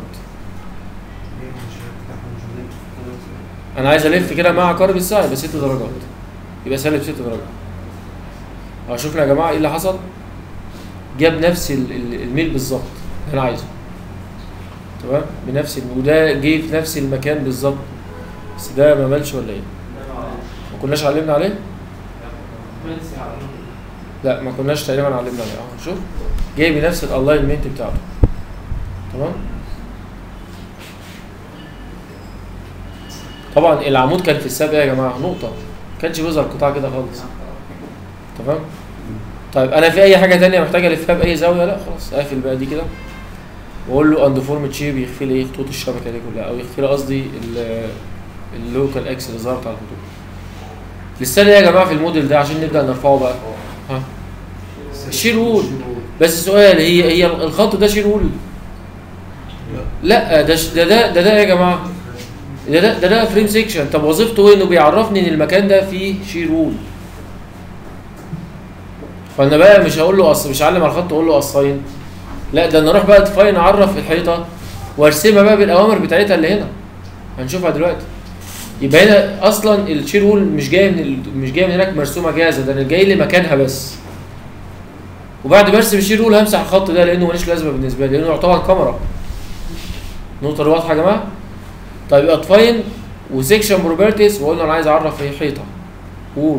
انا عايز الف كده مع عقارب الساعه يبقى ست درجات يبقى سالب ست درجات اه شفنا يا جماعه ايه اللي حصل جاب نفس ال- ال- الميل بالظبط اللي انا عايزه تمام بنفس الم- وده جه في نفس المكان بالظبط بس ده ما مالش ولا ايه ما كناش علمنا عليه لا ما كناش تقريبا علمنا عليه اه شوف جاي بنفس الالاينمنت بتاعته تمام طبعا العمود كان في السابق يا جماعه نقطه ما كانش بيظهر قطاع كده خالص تمام طيب انا في اي حاجه تانية محتاج الفها باي زاويه لا خلاص اقفل بقى دي كده واقول له اند فورم تشيب يخفي لي ايه خطوط الشبكه دي كلها او يخفي لي قصدي ال- اللوكال اكس اللي ظهرت على الخطوط لسه ايه يا جماعه في الموديل ده عشان نبدا نرفعه بقى ها شير وول بس سؤال هي هي الخط ده شير وول لا ده ش- ده ده ده, ده يا جماعه ده ده ده, ده فريم سيكشن طب وظيفته ايه انه بيعرفني ان المكان ده فيه شير وول فانا بقى مش هقول له أص... مش هعلم على الخط اقول له اصاين لا ده انا اروح بقى ديفاين اعرف الحيطه وارسمها بقى بالاوامر بتاعتها اللي هنا هنشوفها دلوقتي يبقى هنا اصلا الشير وول مش جاي من ال... مش جاي من هناك مرسومه جاهزه ده انا جاي لي مكانها بس وبعد ما ارسم الشير وول همسح الخط ده لانه ملوش لازمه بالنسبه لي لانه يعتبر كاميرا النقطه اللي واضحه يا جماعه طيب يبقى ديفاين وسيكشن بروبرتيز وقلنا انا عايز اعرف ايه حيطه وول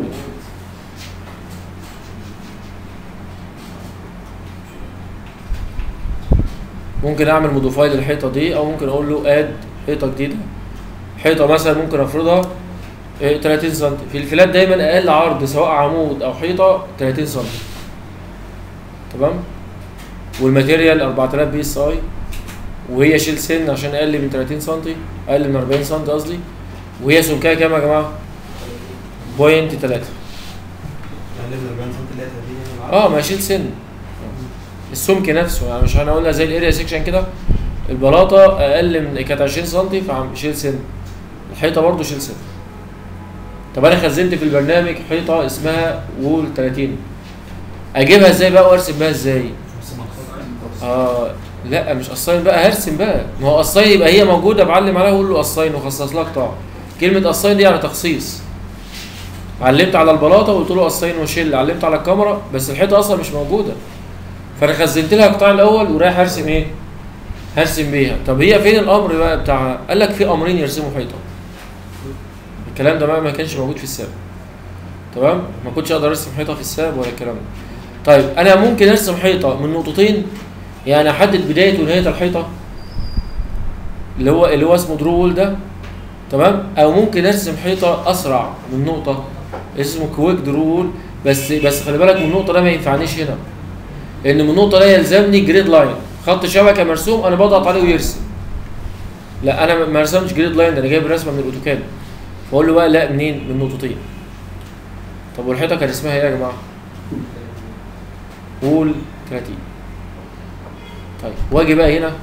ممكن اعمل موديفاي للحيطه دي او ممكن اقول له اد حيطه جديده حيطه مثلا ممكن افرضها إيه، 30 سم في الفلات دايما اقل عرض سواء عمود او حيطه 30 سم تمام والماتيريال 4000 بي اس اي وهي شيل سن عشان اقل من 30 سم اقل من 40 سم قصدي وهي سمكها كام يا جماعه؟ بوينت 3 يعني من 40 سم اللي هي 30 اه ما شيل سن السمك نفسه يعني مش هنقولها زي الاريا سيكشن كده البلاطه اقل من كانت 20 سم فعم شيل سن الحيطه برضو شيل سن طب انا خزنت في البرنامج حيطه اسمها وول 30 اجيبها ازاي بقى وارسم بها ازاي اه لا مش قصاين بقى هرسم بقى ما هو قصاين يبقى هي موجوده بعلم عليها واقول له قصاين وخصص لها قطاع كلمه قصاين دي يعني تخصيص علمت على البلاطه وقلت له قصاين وشيل علمت على الكاميرا بس الحيطه اصلا مش موجوده فانا خزنت لها القطاع الاول ورايح ارسم ايه هرسم بيها طب هي فين الامر بقى بتاعها قال لك في امرين يرسموا حيطه الكلام ده بقى ما كانش موجود في الساب تمام ما كنتش اقدر ارسم حيطه في الساب ولا الكلام ده طيب انا ممكن ارسم حيطه من نقطتين يعني احدد بدايه ونهايه الحيطه اللي هو اللي هو اسمه درول ده تمام او ممكن ارسم حيطه اسرع من نقطه اسمه كويك درول بس بس خلي بالك من النقطه ده ما ينفعنيش هنا لان من النقطه ده يلزمني جريد لاين خط شبكه مرسوم انا بضغط عليه ويرسم لا انا ما رسمتش جريد لاين ده انا جايب رسمه من الاوتوكاد بقول له بقى لا منين من نقطتين طب والحيطه كان اسمها ايه يا جماعه قول 30 طيب واجي بقى هنا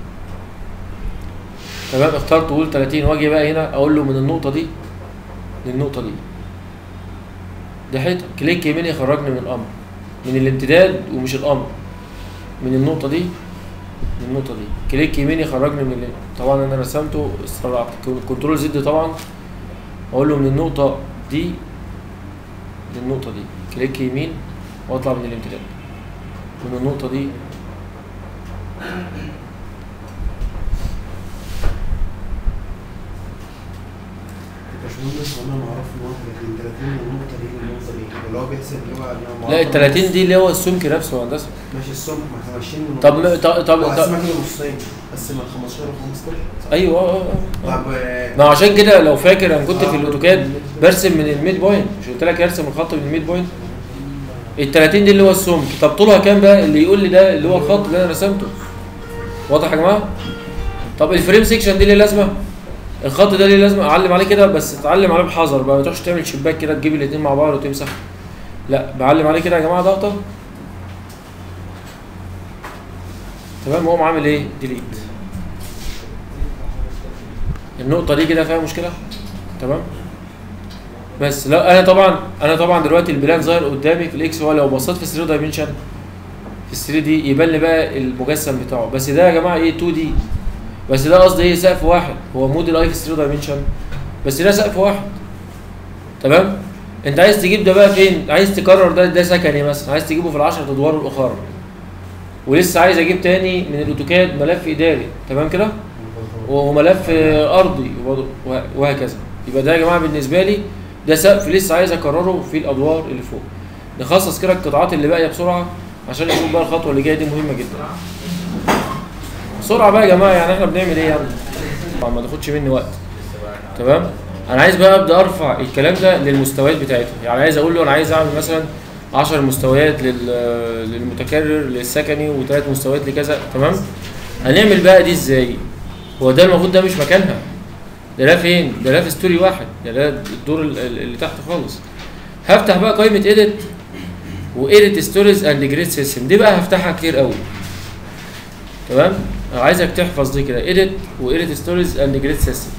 تمام اخترت قول 30 واجي بقى هنا اقول له من النقطه دي للنقطه دي دي حيطه كليك يمين يخرجني من الامر من الامتداد ومش الامر من النقطه دي للنقطه دي كليك يمين يخرجني من اللي. طبعا انا رسمته استرعت كنترول زد طبعا اقول له من النقطه دي للنقطه دي كليك يمين واطلع من الامتداد من النقطه دي باشمهندس وانا ما اعرف ان هو 30 30 من النقطه دي للنقطه دي اللي هو بيحسب اللي هو أنا لا ال معرف- 30 دي اللي هو السمك نفسه يا هندسه ماشي السمك ما احنا ماشيين من طب ما- طب طب, طب قسمها كده نصين قسم ال 15 و 15 ايوه آه، آه، آه. طب آه، ما هو عشان كده لو فاكر انا كنت في الاوتوكاد برسم من الميد بوينت مش قلت لك ارسم الخط من الميد بوينت ال 30 دي اللي هو السمك طب طولها كام بقى اللي يقول لي ده اللي هو الخط اللي انا رسمته واضح يا جماعه طب الفريم سيكشن دي ليه لازمه الخط ده ليه لازمه اعلم عليه كده بس اتعلم عليه بحذر بقى ما تروحش تعمل شباك كده تجيب الاثنين مع بعض وتمسح لا بعلم عليه كده يا جماعه ضغطه تمام واقوم عامل ايه ديليت النقطه دي كده فيها مشكله تمام بس لا انا طبعا انا طبعا دلوقتي البلان ظاهر قدامي في الاكس هو لو بصيت في 3 دايمنشن في 3 دي يبان لي بقى المجسم بتاعه بس ده يا جماعه ايه 2 دي بس ده قصدي ايه سقف واحد هو موديل اي في 3 دايمنشن بس ده سقف واحد تمام انت عايز تجيب ده بقى فين عايز تكرر ده ده سكني مثلا عايز تجيبه في العشرة ادوار الاخرى ولسه عايز اجيب تاني من الاوتوكاد ملف اداري تمام كده وملف ارضي وبرضه وه- وهكذا يبقى ده يا جماعه بالنسبه لي ده سقف لسه عايز اكرره في الادوار اللي فوق نخصص كده القطاعات اللي باقيه بسرعه عشان نشوف بقى الخطوه اللي جايه دي مهمه جدا بسرعه بقى يا جماعه يعني احنا بنعمل ايه يعني طبعا ما تاخدش مني وقت تمام انا عايز بقى ابدا ارفع الكلام ده للمستويات بتاعتها يعني عايز اقول له انا عايز اعمل مثلا 10 مستويات لل- للمتكرر للسكني وثلاث مستويات لكذا تمام هنعمل بقى دي ازاي هو ده المفروض ده مش مكانها ده لا فين ده لا في ستوري واحد ده لا الدور ال- ال- اللي تحت خالص هفتح بقى قائمه ايديت وايديت ستوريز اند جريد سيستم دي بقى هفتحها كتير قوي تمام انا عايزك تحفظ دي كده ايديت وايديت ستوريز اند جريد سيستم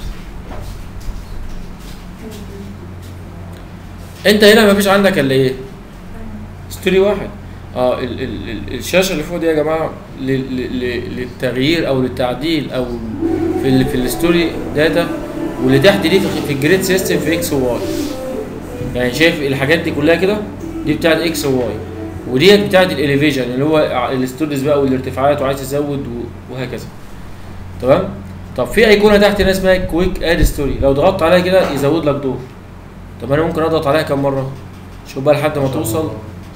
انت هنا مفيش عندك الا ايه ستوري واحد اه ال ال ال الشاشه اللي فوق دي يا جماعه لل- لل- للتغيير او للتعديل او في ال في الستوري داتا واللي تحت دي في في الجريد سيستم في اكس وواي يعني شايف الحاجات دي كلها كده دي بتاعت اكس وواي وديت بتاعت الاليفيجن اللي هو ع- الستوريز بقى والارتفاعات وعايز تزود و- وهكذا تمام طب في ايقونه تحت هنا اسمها كويك اد ستوري لو ضغطت عليها كده يزود لك دور طب انا ممكن اضغط عليها كم مره شوف بقى لحد ما توصل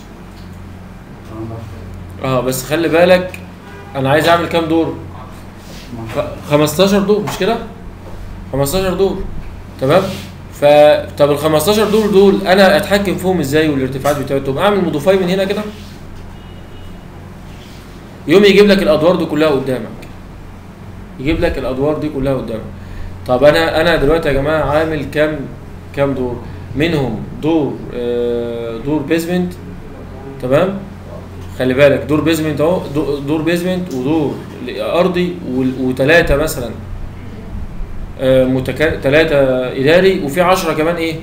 اه بس خلي بالك انا عايز اعمل كام دور خ- 15 دور مش كده 15 دور تمام ف طب ال 15 دور دول انا اتحكم فيهم ازاي والارتفاعات بتاعتهم اعمل موديفاي من هنا كده يوم يجيب لك الادوار دي كلها قدامك يجيب لك الادوار دي كلها قدامك طب انا انا دلوقتي يا جماعه عامل كام كام دور منهم دور آه، دور بيزمنت تمام خلي بالك دور بيزمنت اهو دو- دور بيزمنت ودور ارضي وثلاثه مثلا متك... ثلاثه اداري وفي 10 كمان ايه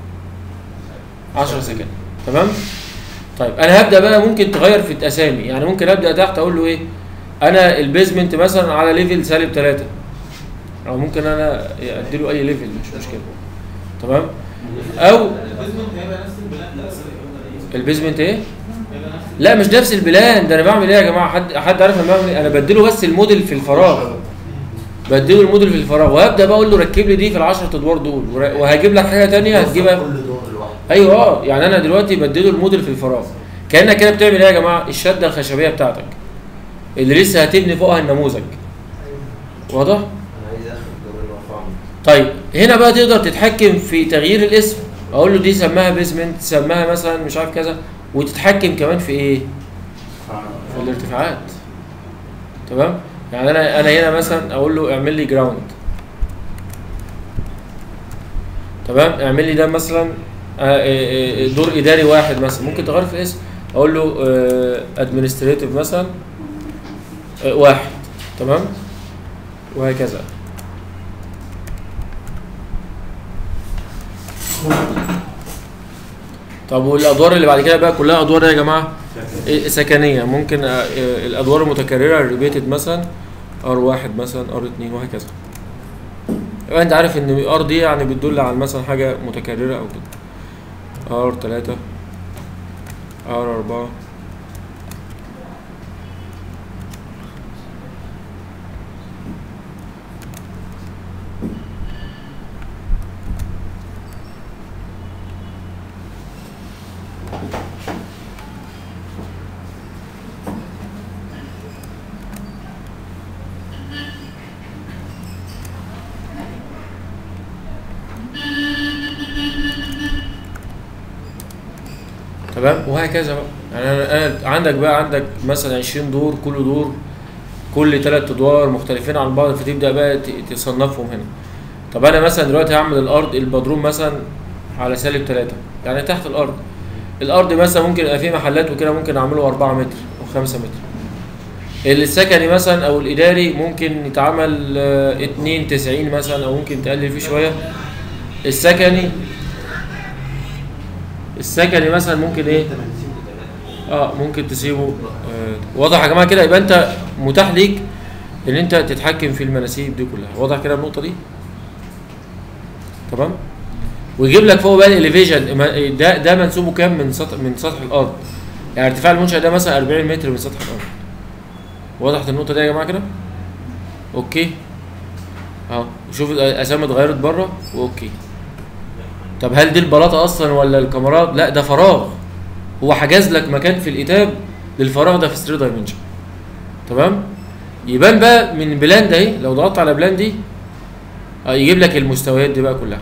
10 سكن تمام طيب انا هبدا بقى ممكن تغير في الاسامي يعني ممكن ابدا تحت اقول له ايه انا البيزمنت مثلا على ليفل سالب 3 او ممكن انا اديله اي ليفل مش مشكله تمام او البيزمنت ايه لا مش نفس البلان ده انا بعمل ايه يا جماعه حد حد عارف انا بعمل ايه انا بديله بس الموديل في الفراغ بديله الموديل في الفراغ وهبدا بقى اقول له ركب لي دي في العشرة ادوار دول ور- وهجيب لك حاجه تانية هتجيبها كل دور لوحده ايوه اه يعني انا دلوقتي بديله الموديل في الفراغ كانك كده بتعمل ايه يا جماعه الشده الخشبيه بتاعتك اللي لسه هتبني فوقها النموذج واضح انا عايز اخد دورين وارفعهم طيب هنا بقى تقدر تتحكم في تغيير الاسم اقول له دي سماها بيزمنت سماها مثلا مش عارف كذا وتتحكم كمان في ايه في الارتفاعات تمام يعني انا انا هنا مثلا اقول له اعمل لي جراوند تمام اعمل لي ده مثلا آه، آه، آه، دور اداري واحد مثلا ممكن تغير في الاسم اقول له ادمنستريتيف مثلا آه، واحد تمام وهكذا طب والادوار اللي بعد كده بقى كلها ادوار إيه يا جماعه إيه، سكنيه ممكن آه، آه، الادوار المتكرره الريبيتد مثلا ار واحد مثلا ار اتنين وهكذا يبقى انت عارف ان ار دي يعني بتدل على مثلا حاجه متكرره او كده ار تلاتة ار اربعة تمام وهكذا بقى يعني انا أنا عندك بقى عندك مثلا 20 دور كل دور كل ثلاث ادوار مختلفين عن بعض فتبدا بقى ت- تصنفهم هنا طب انا مثلا دلوقتي هعمل الارض البدروم مثلا على سالب 3 يعني تحت الارض الارض مثلا ممكن يبقى فيه محلات وكده ممكن اعمله 4 متر او 5 متر السكني مثلا او الاداري ممكن يتعمل آه، 2 90 مثلا او ممكن تقلل فيه شويه السكني السكني مثلا ممكن ايه اه ممكن تسيبه آه واضح يا جماعه كده يبقى انت متاح ليك ان انت تتحكم في المناسيب دي كلها واضح كده النقطه دي تمام ويجيب لك فوق بقى الاليفيشن ده ده منسوبه كام من سطح من سطح الارض يعني ارتفاع المنشأ ده مثلا 40 متر من سطح الارض وضحت النقطه دي يا جماعه كده اوكي اهو شوف الاسامي اتغيرت بره واوكي طب هل دي البلاطه اصلا ولا الكاميرات لا ده فراغ هو حجز لك مكان في الكتاب للفراغ ده في 3 دايمنشن تمام يبان بقى من بلان ده اهي لو ضغطت على بلان دي اه يجيب لك المستويات دي بقى كلها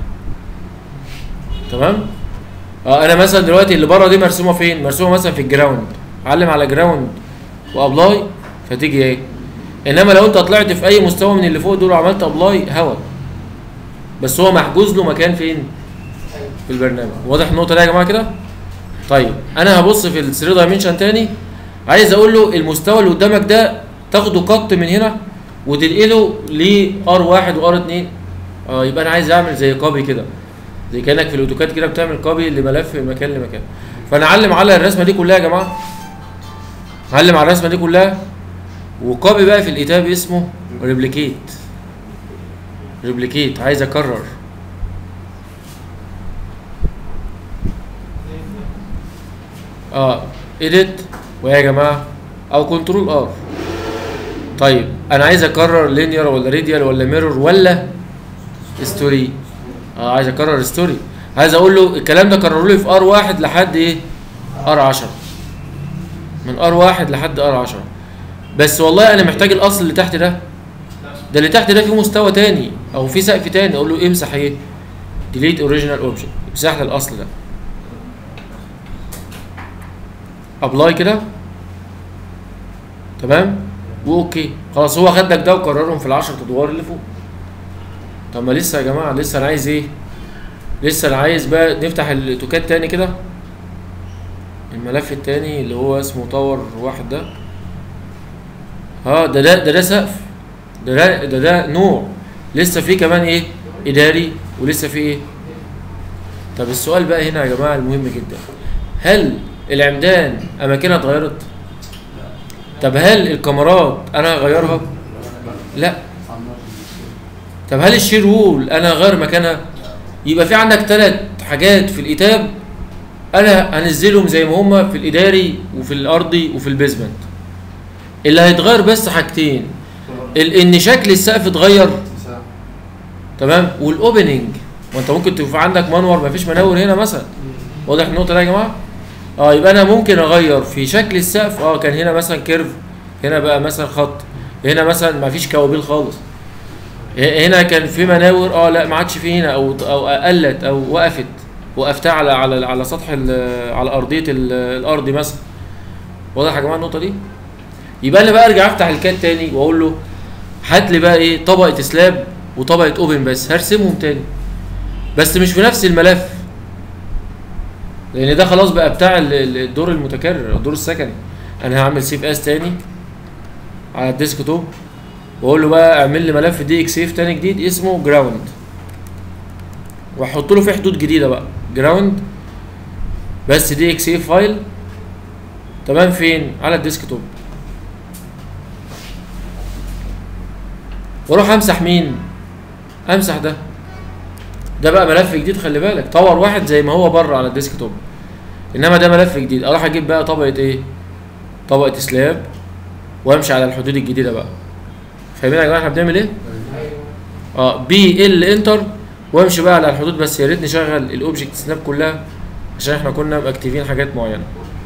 تمام اه انا مثلا دلوقتي اللي بره دي مرسومه فين مرسومه مثلا في الجراوند علم على جراوند وابلاي فتيجي ايه انما لو انت طلعت في اي مستوى من اللي فوق دول وعملت ابلاي هوا بس هو محجوز له مكان فين في البرنامج واضح النقطه دي يا جماعه كده طيب انا هبص في ال 3 دايمنشن تاني عايز اقول له المستوى اللي قدامك ده تاخده قط من هنا وتنقله ل ار1 وار2 اه يبقى انا عايز اعمل زي كوبي كده زي كانك في الاوتوكاد كده بتعمل كوبي لملف من مكان لمكان فانا اعلم على الرسمه دي كلها يا جماعه اعلم على الرسمه دي كلها وكوبي بقى في الكتاب اسمه ريبليكيت ريبليكيت عايز اكرر اه ايديت ويا جماعه او كنترول ار طيب انا عايز اكرر لينير ولا راديال ولا ميرور ولا ستوري اه عايز اكرر ستوري عايز اقول له الكلام ده كرره لي في ار واحد لحد ايه ار 10 من ار واحد لحد ار 10 بس والله انا محتاج الاصل اللي تحت ده ده اللي تحت ده فيه مستوى تاني او فيه سقف تاني اقول له امسح ايه ديليت اوريجينال اوبجكت امسح لي الاصل ده ابلاي كده تمام واوكي خلاص هو خد لك ده وكررهم في العشر ادوار اللي فوق طب ما لسه يا جماعه لسه انا عايز ايه لسه انا عايز بقى نفتح الاوتوكاد تاني كده الملف التاني اللي هو اسمه طور واحد ده اه ده ده ده ده سقف ده ده ده, ده نوع لسه في كمان ايه اداري ولسه في ايه طب السؤال بقى هنا يا جماعه المهم جدا هل العمدان اماكنها اتغيرت طب هل الكاميرات انا هغيرها لا طب هل الشير وول انا هغير مكانها يبقى في عندك ثلاث حاجات في الكتاب انا هنزلهم زي ما هما في الاداري وفي الارضي وفي البيزمنت اللي هيتغير بس حاجتين ال- ان شكل السقف اتغير تمام والاوبننج وانت ممكن تبقى عندك منور مفيش مناور هنا مثلا واضح النقطه دي يا جماعه اه يبقى انا ممكن اغير في شكل السقف اه كان هنا مثلا كيرف هنا بقى مثلا خط هنا مثلا مفيش كوابيل خالص ه- هنا كان في مناور اه لا ما عادش في هنا او او قلت او وقفت وقفتها على على على سطح ال- على ارضيه ال- الارض مثلا واضح يا جماعه النقطه دي يبقى انا بقى ارجع افتح الكاد تاني واقول له هات لي بقى ايه طبقه سلاب وطبقه اوبن بس هرسمهم تاني بس مش في نفس الملف لان ده خلاص بقى بتاع ال- ال- الدور المتكرر الدور السكني انا هعمل سيف اس تاني على الديسك توب واقول له بقى اعمل لي ملف دي اكس اف تاني جديد اسمه جراوند واحط له فيه حدود جديده بقى جراوند بس دي اكس اف فايل تمام فين على الديسك توب واروح امسح مين امسح ده ده بقى ملف جديد خلي بالك طور واحد زي ما هو بره على الديسك توب انما ده ملف جديد اروح اجيب بقى طبقه ايه طبقه سلاب وامشي على الحدود الجديده بقى فاهمين يا جماعه احنا بنعمل ايه اه بي ال انتر وامشي بقى على الحدود بس يا ريت نشغل الاوبجكت سناب كلها عشان احنا كنا مأكتفين حاجات معينه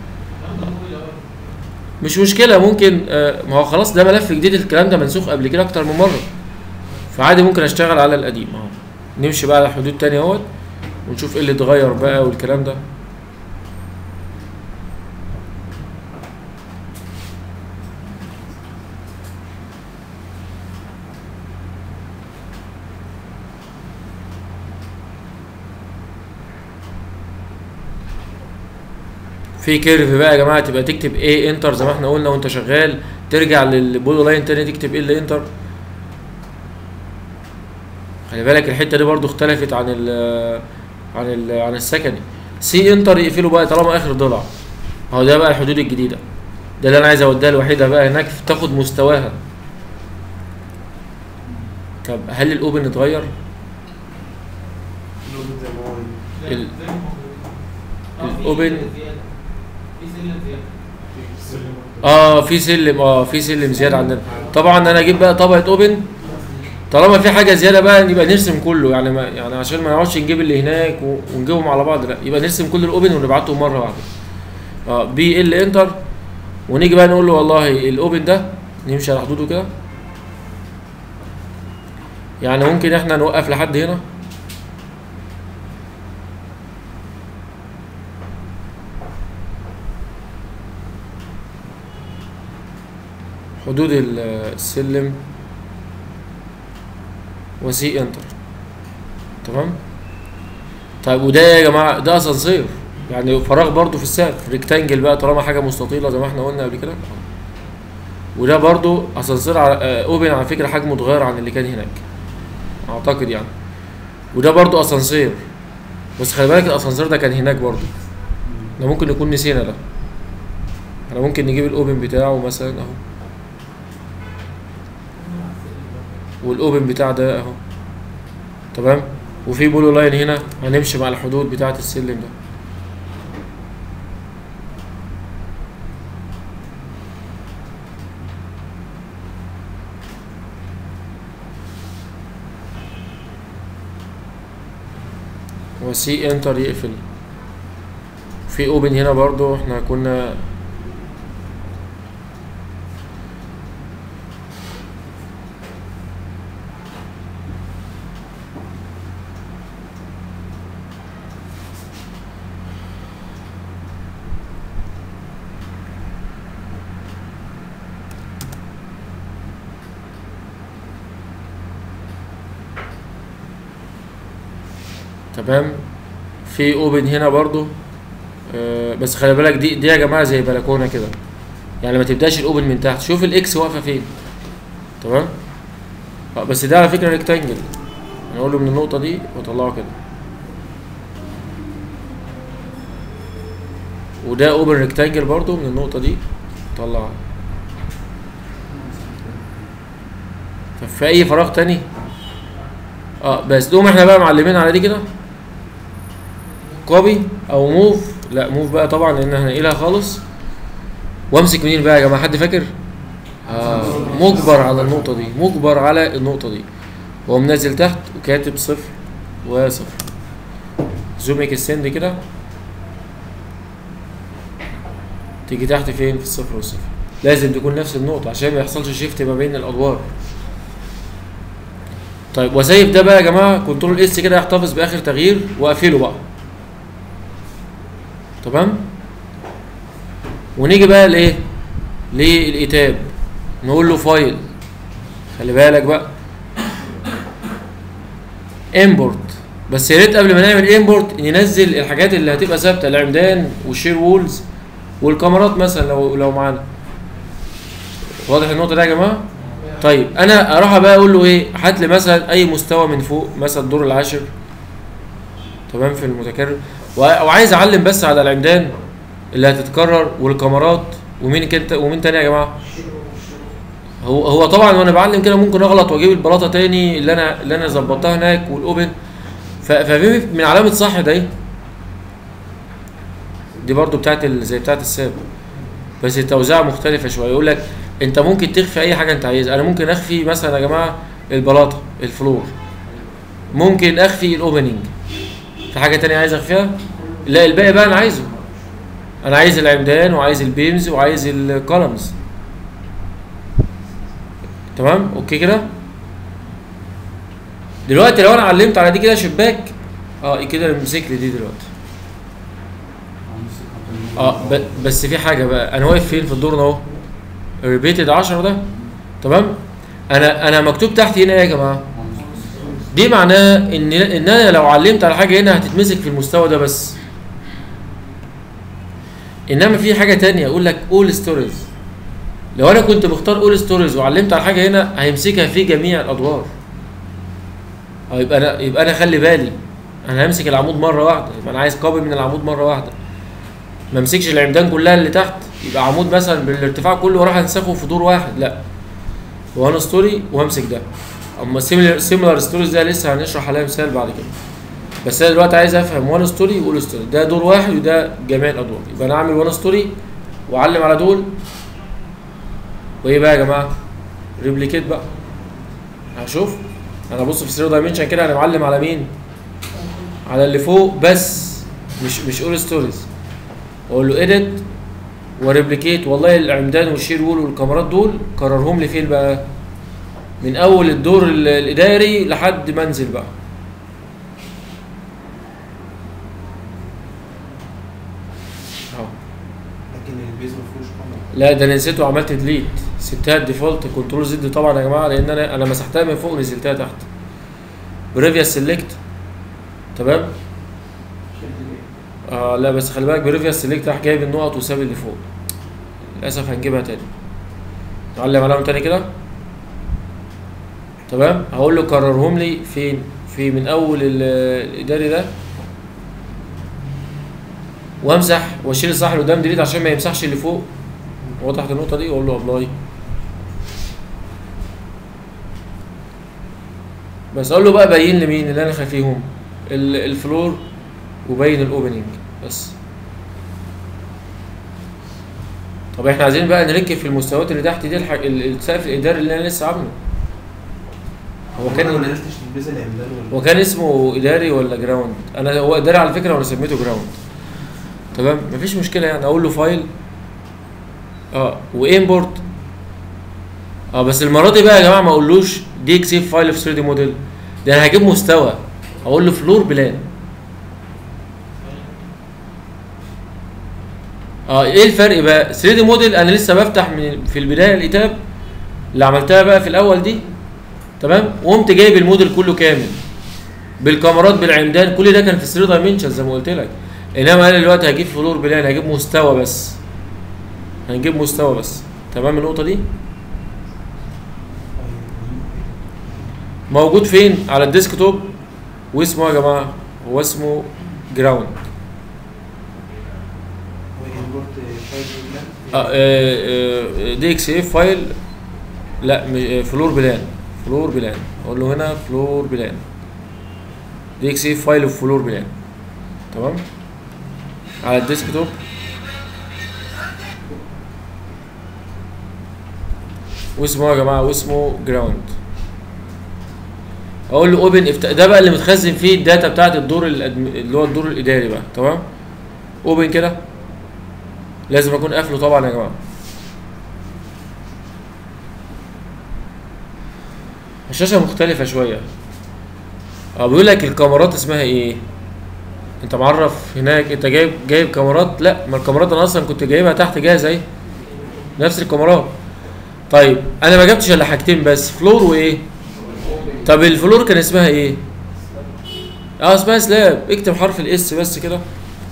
مش مشكله ممكن آه ما هو خلاص ده ملف جديد الكلام ده منسوخ قبل كده اكتر من مره فعادي ممكن اشتغل على القديم اهو نمشي بقى على حدود تانية اهوت ونشوف ايه اللي اتغير بقى والكلام ده في كيرف بقى يا جماعه تبقى تكتب ايه انتر زي ما احنا قلنا وانت شغال ترجع للبولو لاين تاني تكتب ايه اللي انتر خلي بالك الحته دي برضو اختلفت عن ال عن ال عن السكني سي انتر يقفله بقى طالما اخر ضلع هو ده بقى الحدود الجديده ده اللي انا عايز اوديها الوحيده بقى هناك تاخد مستواها طب هل الاوبن اتغير الأوبن زي ما هو لا، ال- زي ما هو كده. آه، في الأوبن- سلم زيادة. في سلم زيادة السلم اه في سلم اه في سلم زياده عندنا طبعا انا اجيب بقى طبقه اوبن طالما في حاجه زياده بقى يبقى نرسم كله يعني ما يعني عشان ما نقعدش نجيب اللي هناك و- ونجيبهم على بعض لا يبقى نرسم كل الاوبن ونبعتهم مره واحده اه بي ال انتر ونيجي بقى نقول له والله الاوبن ده نمشي على حدوده كده يعني ممكن احنا نوقف لحد هنا حدود ال- السلم وسي انتر تمام طيب وده يا جماعه ده اسانسير يعني فراغ برضو في السقف ريكتانجل بقى طالما حاجه مستطيله زي ما احنا قلنا قبل كده وده برضو اسانسير على- آه، اوبن على فكره حجمه اتغير عن اللي كان هناك اعتقد يعني وده برضو اسانسير بس خلي بالك الاسانسير ده كان هناك برضو ده ممكن نكون نسينا ده احنا ممكن نجيب الاوبن بتاعه مثلا اهو والاوبن بتاع ده اهو تمام وفي بولو لاين هنا هنمشي مع الحدود بتاعه السلم ده وسي انتر يقفل في اوبن هنا برضو احنا كنا تمام في اوبن هنا برضو آه بس خلي بالك دي دي يا جماعه زي بلكونه كده يعني ما تبداش الاوبن من تحت شوف الاكس واقفه فين تمام آه بس ده على فكره ريكتانجل نقول له من النقطه دي واطلعه كده وده اوبن ريكتانجل برضو من النقطه دي طلع طب في اي فراغ تاني اه بس دوم احنا بقى معلمين على دي كده كوبي او موف لا موف بقى طبعا لان هنقلها خالص وامسك منين بقى يا جماعه حد فاكر آه مجبر على النقطه دي مجبر على النقطه دي هو منزل تحت وكاتب صفر وصفر زوم اكستند كده تيجي تحت فين في الصفر والصفر لازم تكون نفس النقطه عشان ما يحصلش شيفت ما بين الادوار طيب وسيف ده بقى يا جماعه كنترول اس كده يحتفظ باخر تغيير واقفله بقى تمام ونيجي بقى لايه للايتاب نقول له فايل خلي بالك بقى امبورت بس يا ريت قبل ما نعمل امبورت ننزل الحاجات اللي هتبقى ثابته العمدان والشير وولز والكاميرات مثلا لو لو معانا واضح النقطه دي يا جماعه طيب انا اروح بقى اقول له ايه هات لي مثلا اي مستوى من فوق مثلا الدور العاشر تمام في المتكرر وع- وعايز اعلم بس على العمدان اللي هتتكرر والكاميرات ومين كنت ومين تاني يا جماعه هو هو طبعا وانا بعلم كده ممكن اغلط واجيب البلاطه تاني اللي انا اللي انا ظبطتها هناك والاوبن ف- ففي من علامه صح ده ايه دي برضو بتاعت ال- زي بتاعت الساب بس التوزيع مختلفه شويه يقول لك انت ممكن تخفي اي حاجه انت عايزها انا ممكن اخفي مثلا يا جماعه البلاطه الفلور ممكن اخفي الاوبننج في حاجه تانية عايز اخفيها لا الباقي بقى انا عايزه انا عايز العمدان وعايز البيمز وعايز الكولمز تمام اوكي كده دلوقتي لو انا علمت على دي كده شباك اه كده امسك لي دي دلوقتي اه ب- بس في حاجه بقى انا واقف فين في الدور ده اهو ريبيتد 10 ده تمام انا انا مكتوب تحت هنا ايه يا جماعه دي معناه ان ان انا لو علمت على حاجه هنا هتتمسك في المستوى ده بس انما في حاجه تانية اقول لك اول ستوريز لو انا كنت بختار اول ستوريز وعلمت على حاجه هنا هيمسكها في جميع الادوار اه يبقى انا يبقى انا خلي بالي انا همسك العمود مره واحده يبقى انا عايز كوبي من العمود مره واحده ما امسكش العمدان كلها اللي تحت يبقى عمود مثلا بالارتفاع كله وراح انسخه في دور واحد لا وان ستوري وامسك ده اما سيميلار ستوريز ده لسه هنشرح عليها مثال بعد كده بس انا دلوقتي عايز افهم وان ستوري واول ستوري ده دور واحد وده جميع الادوار يبقى انا اعمل وان ستوري واعلم على دول وايه بقى يا جماعه ريبليكيت بقى هشوف انا بص في 3 دايمنشن كده انا معلم على مين على اللي فوق بس مش مش اول ستوريز اقول له اديت وريبليكيت والله العمدان والشير وول والكاميرات دول كررهم لي فين بقى من اول الدور ال- الاداري لحد ما انزل بقى اهو لكن البيز ما فيهوش كاميرا لا ده انا نسيته وعملت ديليت سبتها ديفولت كنترول زد طبعا يا جماعه لان انا انا مسحتها من فوق ونزلتها تحت بريفيوس سيلكت تمام اه لا بس خلي بالك بريفيوس سيلكت راح جايب النقط وساب اللي فوق للاسف هنجيبها تاني نعلم عليهم تاني كده تمام هقول له كررهم لي فين في من اول ال- الاداري ده وامسح واشيل الصح اللي قدام ديليت عشان ما يمسحش اللي فوق وضحت النقطه دي واقول له ابلاي بس اقول له بقى بين لي مين اللي انا خافيهم ال- الفلور وبين الاوبننج بس طب احنا عايزين بقى نركب في المستويات اللي تحت دي الح... ال- السقف الاداري اللي انا لسه عامله هو ما كان نزلتش البيز العمدان ولا هو كان اسمه اداري ولا جراوند انا هو اداري على فكره وانا سميته جراوند تمام مفيش مشكله يعني اقول له فايل اه وامبورت اه بس المره دي بقى يا جماعه ما اقولوش دي اكسيف فايل في 3 دي موديل ده انا هجيب مستوى اقول له فلور بلان اه ايه الفرق بقى 3 دي موديل انا لسه بفتح من في البدايه الكتاب اللي عملتها بقى في الاول دي تمام وقمت جايب الموديل كله كامل بالكاميرات بالعمدان كل ده كان في 3 دايمنشن زي ما قلت لك انما انا دلوقتي هجيب فلور بلان هجيب مستوى بس هنجيب مستوى بس تمام النقطه دي موجود فين على الديسك توب واسمه يا جماعه هو اسمه جراوند وامبورت فايل آه، آه، آه، دي اكس اف فايل لا م- آه، فلور بلان فلور بلان اقول له هنا فلور بلان دي اكس اف فايل اوف فلور بلان تمام على الديسك توب واسمه يا جماعه واسمه جراوند اقول له اوبن افتح ده بقى اللي متخزن فيه الداتا بتاعت الدور الأدم... اللي هو الدور الاداري بقى تمام اوبن كده لازم اكون قافله طبعا يا جماعه الشاشه مختلفه شويه اه بيقول لك الكاميرات اسمها ايه انت معرف هناك انت جايب جايب كاميرات لا ما الكاميرات انا اصلا كنت جايبها تحت جاهزه اهي نفس الكاميرات طيب انا ما جبتش الا حاجتين بس فلور وايه طب الفلور كان اسمها ايه اه اسمها سلاب اكتب حرف الاس بس كده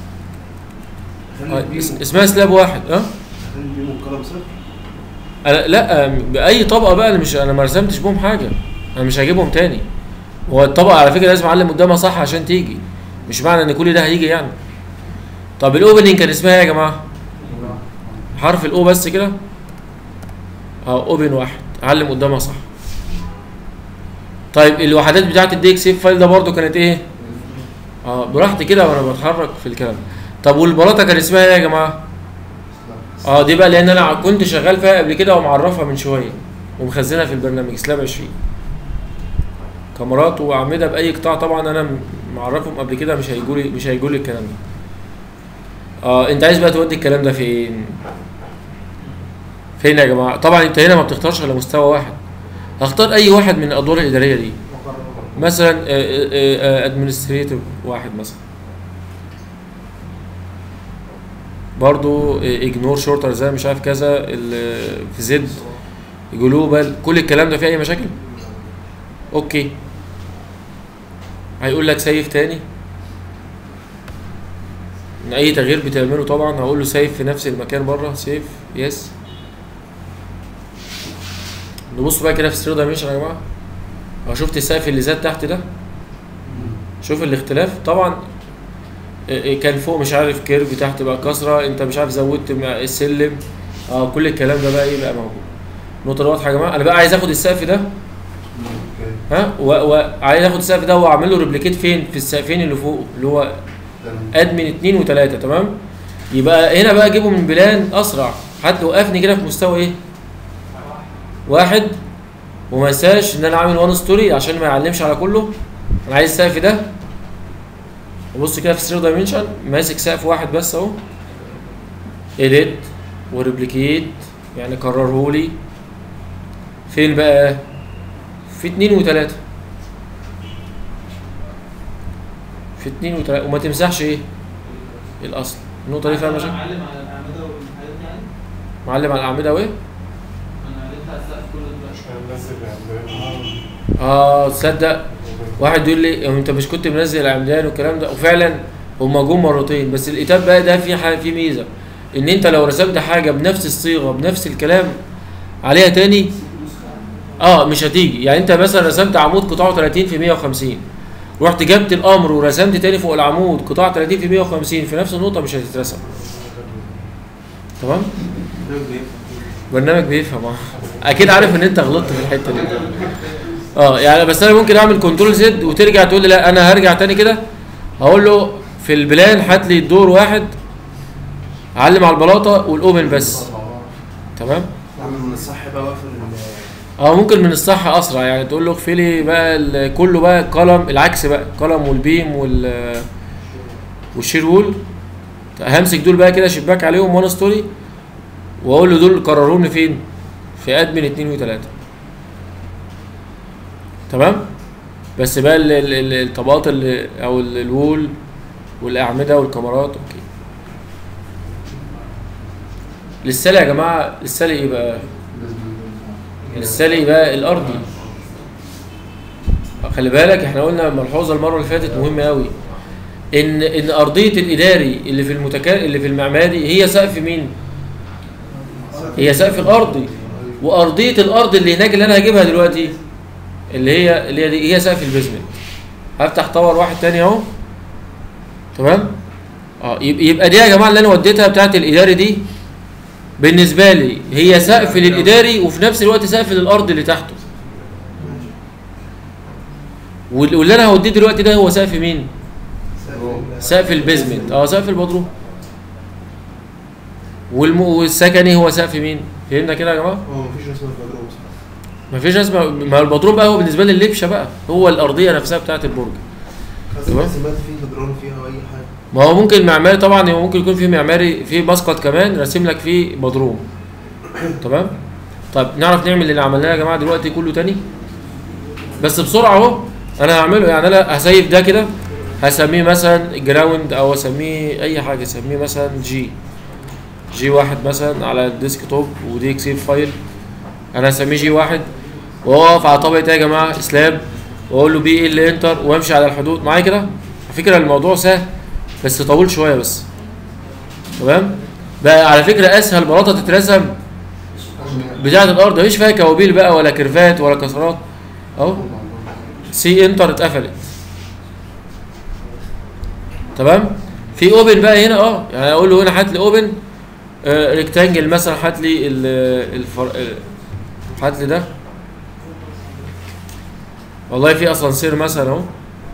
آه، اس- اسمها سلاب واحد اه خلي بيهم القلم صفر انا لا باي طبقه بقى انا مش انا ما رسمتش بهم حاجه انا مش هجيبهم تاني هو الطبقه على فكره لازم اعلم قدامها صح عشان تيجي مش معنى ان كل ده هيجي يعني طب الاوبننج كان اسمها ايه يا جماعه حرف الاو بس كده اه اوبن واحد علم قدامها صح طيب الوحدات بتاعت الدي اكس اف فايل ده برضو كانت ايه اه براحتي كده وانا بتحرك في الكلام طب والبلاطه كان اسمها ايه يا جماعه اه دي بقى لان انا كنت شغال فيها قبل كده ومعرفها من شويه ومخزنها في البرنامج سلاب 20 كاميرات واعمده باي قطاع طبعا انا م- معرفهم قبل كده مش هيجوا لي مش هيجوا لي الكلام ده اه انت عايز بقى تودي الكلام ده فين فين يا جماعه طبعا انت هنا ما بتختارش على مستوى واحد هختار اي واحد من الادوار الاداريه دي مثلا ادمنستريتيف واحد مثلا برضو اجنور شورتر زي مش عارف كذا ال- في زد جلوبال كل الكلام ده فيه اي مشاكل اوكي هيقول لك سيف تاني من اي تغيير بتعمله طبعا هقول له سيف في نفس المكان بره سيف يس نبص بقى كده في 3 دايمنشن يا جماعه اه شفت السقف اللي زاد تحت ده شوف الاختلاف طبعا إيه كان فوق مش عارف كيرف تحت بقى كسره انت مش عارف زودت مع السلم اه كل الكلام ده بقى ايه بقى موجود النقطه اللي واضحه يا جماعه انا بقى عايز اخد السقف ده اوكي ها وعايز اخد السقف ده واعمل له ريبليكيت فين في السقفين اللي فوق اللي هو تمام ادمن اتنين وتلاته تمام يبقى هنا بقى اجيبه من بلان اسرع حتى وقفني كده في مستوى ايه واحد وما انساش ان انا عامل وان ستوري عشان ما يعلمش على كله انا عايز السقف ده وبص كده في 3 دايمنشن ماسك سقف واحد بس اهو اديت وريبليكيت يعني كرره لي فين بقى في اتنين وتلاته في اتنين وتلاته وما تمسحش ايه الاصل النقطه دي فيها مشاكل معلم على الاعمده والحاجات دي يعني معلم على الاعمده وايه انا علمت على السقف كله دلوقتي اه تصدق واحد يقول لي "هو انت مش كنت منزل العمدان والكلام ده وفعلا هما جم مرتين بس الاتاب بقى ده في حاجه في ميزه ان انت لو رسمت حاجه بنفس الصيغه بنفس الكلام عليها تاني اه مش هتيجي يعني انت مثلا رسمت عمود قطاعه 30 في 150 رحت جبت الامر ورسمت تاني فوق العمود قطاع 30 في 150 في نفس النقطه مش هتترسم تمام برنامج بيفهم اه اكيد عارف ان انت غلطت في الحته دي اه يعني بس انا ممكن اعمل كنترول زد وترجع تقول لي لا انا هرجع تاني كده هقول له في البلان هات لي الدور واحد علم على البلاطه والاوبن بس تمام اعمل من الصح بقى واقفل اه ممكن من الصح اسرع يعني تقول له اخفي لي بقى ال- كله بقى قلم العكس بقى قلم والبيم وال والشير وول همسك دول بقى كده شباك عليهم وانا ستوري واقول له دول قررهم لي فين في ادمن اتنين وتلاته تمام بس بقى ال- ال- ال- الطبقات اللي او ال- الوول والاعمده والكاميرات اوكي للسلة يا جماعه للسلة ايه بقى السلي بقى الارضي خلي بالك احنا قلنا ملحوظه المره اللي فاتت مهمه قوي ان ان ارضيه الاداري اللي في المتكا اللي في المعماري هي سقف مين هي سقف الارضي وارضيه الارض اللي هناك اللي انا هجيبها دلوقتي اللي هي اللي هي دي هي سقف البيزمنت هفتح طور واحد تاني اهو تمام اه يب- يبقى دي يا جماعه اللي انا وديتها بتاعت الاداري دي بالنسبه لي هي سقف للاداري وفي نفس الوقت سقف للارض اللي تحته وال- واللي انا هوديه دلوقتي ده هو سقف مين سقف البيزمنت اه سقف البدروم والم... والسكني هو سقف مين فهمنا كده يا جماعه هو مفيش رسمه في البدروم صح مفيش اسمه ما هو البدروم بقى هو بالنسبه لي اللبشه بقى هو الارضيه نفسها بتاعت البرج قصدي تمام. رسمات فيه جدران فيها واي حاجه ما هو ممكن معماري طبعا هو ممكن يكون في معماري في مسقط كمان راسم لك فيه بدروم تمام طيب نعرف نعمل اللي عملناه يا جماعه دلوقتي كله تاني بس بسرعه اهو انا هعمله يعني انا هسيف ده كده هسميه مثلا جراوند او اسميه اي حاجه اسميه مثلا جي جي واحد مثلا على الديسك توب ودي اكسيف فايل انا هسميه جي واحد واقف على طبقه ايه يا جماعه سلاب واقول له بي ال انتر وامشي على الحدود معايا كده على فكره الموضوع سهل بس طويل شويه بس تمام بقى على فكره اسهل بلاطه تترسم بتاعه الارض مفيش فيها كوابيل بقى ولا كيرفات ولا كسرات اهو سي انتر اتقفلت تمام في اوبن بقى هنا اه يعني اقول له هنا هات لي اوبن آه ريكتانجل مثلا هات لي ال- الفر... آه، هات لي ده والله في اسانسير مثلا اهو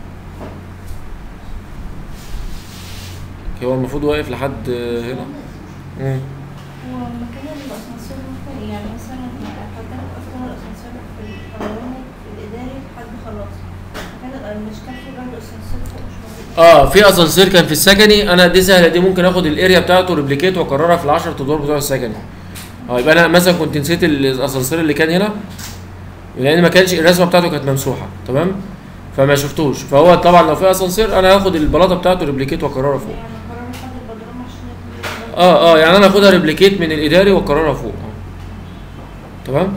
هو المفروض واقف لحد آه، هنا مم. هو مكان الأسانسير ممكن يعني مثلا حضرتك أفتح الأسانسير في الأولاني في الإداري لحد خلاص مكان مش كان في برضه أسانسير فوق مش موجود اه في اسانسير كان في السكني انا دي سهله دي ممكن اخد الاريا بتاعته ريبليكيت واكررها في ال10 ادوار بتوع السكني اه يبقى انا مثلا كنت نسيت الاسانسير اللي كان هنا لان ما كانش الرسمه بتاعته كانت ممسوحه تمام فما شفتوش فهو طبعا لو في اسانسير انا هاخد البلاطه بتاعته ريبليكيت واكررها فوق يعني قرار لحد البدروم عشان اه اه يعني انا اخدها ريبليكيت من الاداري واكررها فوق اه تمام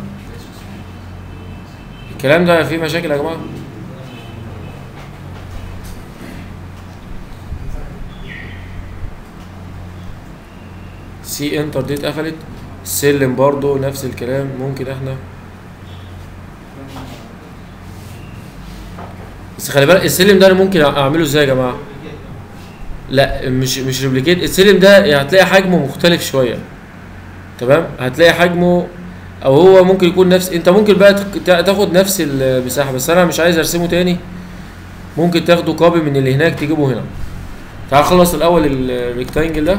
الكلام ده فيه مشاكل يا جماعه سي انتر دي اتقفلت السلم برضو نفس الكلام ممكن احنا بس خلي بالك السلم ده انا ممكن اعمله ازاي يا جماعه لا مش مش ريبليكيت السلم ده هتلاقي حجمه مختلف شويه تمام هتلاقي حجمه او هو ممكن يكون نفس انت ممكن بقى تك- تا- تاخد نفس المساحه بس انا مش عايز ارسمه تاني ممكن تاخده كوبي من اللي هناك تجيبه هنا تعال خلص الاول الريكتانجل ده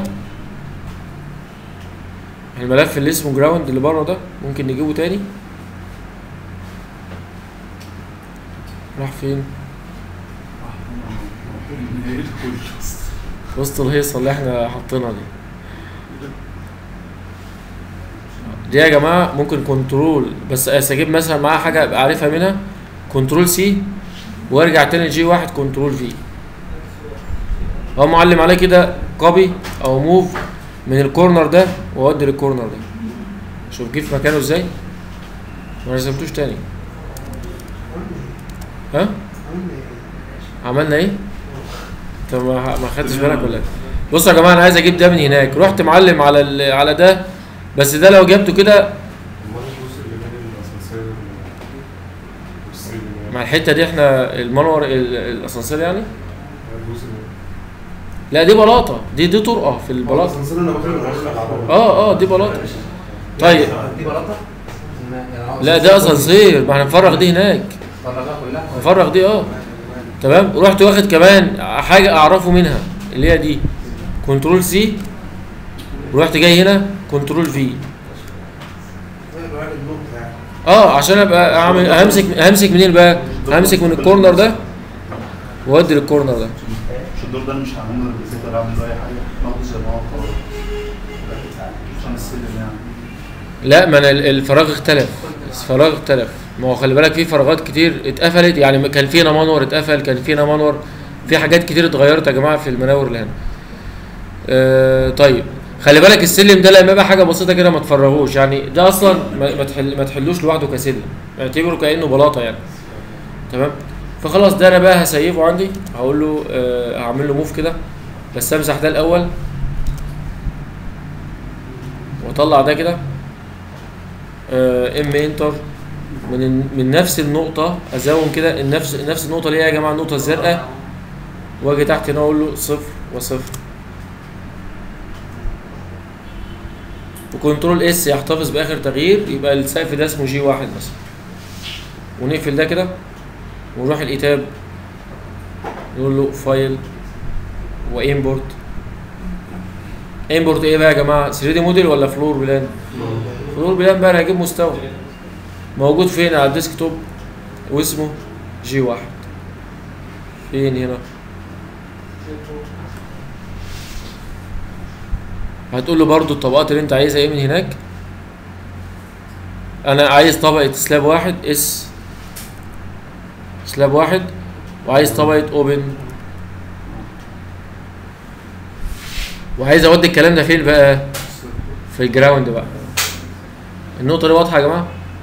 الملف اللي اسمه جراوند اللي بره ده ممكن نجيبه تاني راح فين وسط الهيصه اللي احنا حاطينها دي دي يا جماعه ممكن كنترول بس بس اجيب مثلا معاها حاجه ابقى عارفها منها كنترول سي وارجع تاني جي واحد كنترول في هو معلم عليه كده كوبي او موف من الكورنر ده واودي للكورنر ده شوف جه في مكانه ازاي ما رسمتوش تاني ها عملنا ايه انت ما ما خدتش بالك ولا ايه بصوا يا جماعه انا عايز اجيب ده من هناك رحت معلم على ال- على ده بس ده لو جبته كده امال الفلوس اللي بين الاسانسير والسلم مع الحته دي احنا المنور ال- الاسانسير يعني الفلوس اللي لا دي بلاطه دي دي طرقه في البلاطه الاسانسير انا بكلم اه اه دي بلاطه طيب دي بلاطه يعني عاوز لا ده اسانسير ما احنا نفرغ دي هناك فرغها كلها نفرغ دي اه تمام رحت واخد كمان حاجه اعرفه منها اللي هي دي كنترول سي ورحت جاي هنا كنترول في زي الراجل النقطة يعني اه عشان ابقى اعمل همسك همسك منين بقى همسك من الكورنر ده واودي للكورنر ده مش الدور ده أنا مش هعمل له ريبليكيت ولا اعمل له اي حاجه ناخده زي ما هو خلاص عشان السلم يعني لا ما انا ال- الفراغ اختلف الفراغ اختلف ما هو خلي بالك في فراغات كتير اتقفلت يعني كان فينا منور اتقفل كان فينا منور في حاجات كتير اتغيرت يا جماعه في المناور اللي هنا آه طيب خلي بالك السلم ده لما يبقى حاجه بسيطه كده ما تفرغوش يعني ده اصلا ما, ما, تحل ما تحلوش لوحده كسلم اعتبره كانه بلاطه يعني تمام فخلاص ده انا بقى هسيفه عندي هقول له آه هعمل له موف كده بس امسح ده الاول واطلع ده كده ام انتر من من نفس النقطة ازوم كده نفس نفس النقطة اللي هي يا جماعة النقطة الزرقاء واجي تحت هنا اقول له صفر وصفر وكنترول اس يحتفظ باخر تغيير يبقى السقف ده اسمه جي واحد مثلا ونقفل ده كده ونروح الايتاب نقول له فايل وامبورت امبورت ايه بقى يا جماعه 3 دي موديل ولا فلور بلان فلور بلان بقى انا هجيب مستوى موجود فين على الديسك توب واسمه جي واحد فين هنا هتقول له برضو الطبقات اللي انت عايزها ايه من هناك انا عايز طبقة سلاب واحد اس سلاب واحد وعايز طبقة اوبن وعايز اودي الكلام ده فين بقى في الجراوند بقى النقطة دي واضحة يا جماعة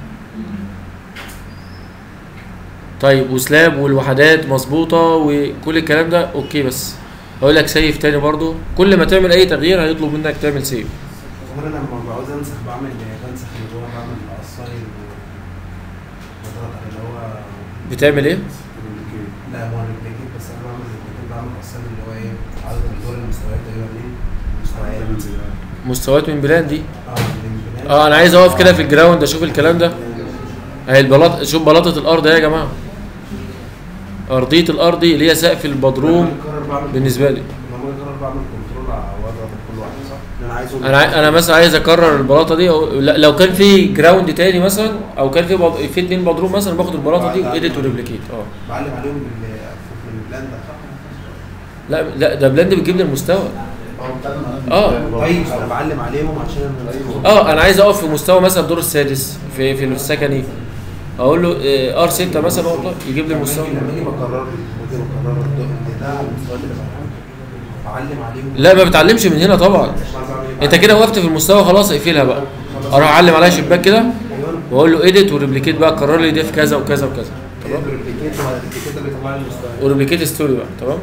طيب وسلاب والوحدات مظبوطة وكل الكلام ده اوكي بس هقول لك سيف تاني برضو كل ما تعمل اي تغيير هيطلب منك تعمل سيف وانا لما بعوز انسخ بعمل بنسخ اللي جوه بعمل القصاير بضغط على اللي هو بتعمل ايه لا هو الريبليكيت بس انا بعمل الريبليكيت بعمل القصاير اللي هو ايه عدد الدور المستويات تقريبا منين المستويات مستويات من بلان دي اه من البناء. اه انا عايز اقف كده في الجراوند اشوف الكلام ده اهي البلاط شوف بلاطة الارض اهي يا جماعة ارضية الارض دي اللي هي سقف البدروم لما أجي أقرر بعمل بالنسبة لي لما أجي اقرر بعمل كنترول على وضع كل واحد صح؟ اللي انا عايزه انا عاي- انا مثلا عايز اكرر البلاطه دي أو لا- لو كان في جراوند تاني مثلا او كان في بض... في اتنين بدروم مثلا باخد البلاطه دي وايديت وريبليكيت اه بعلم عليهم بال من البلان ده صح؟ لا لا ده بلند بتجيب لي المستوى اه طيب انا بعلم عليهم عشان أنا- اه انا عايز اقف في مستوى مثلا الدور السادس في في السكني اقول له ار 6 مثلا والله يجيب لي المستوى لما اجي بكرر باجي بكرر الضوء ده على المستويات اللي بعلم بعلم عليهم لا ما بتعلمش من هنا طبعا أمال بعمل إيه؟ انت كده وقفت في المستوى خلاص اقفلها بقى اروح اعلم عليها شباك كده ايوه واقول له ايديت وريبليكيت بقى كرر لي ده في كذا وكذا وكذا تمام الريبليكيت هو الريبليكيت ده بيطلع لي المستويات وريبليكيت ستوري بقى تمام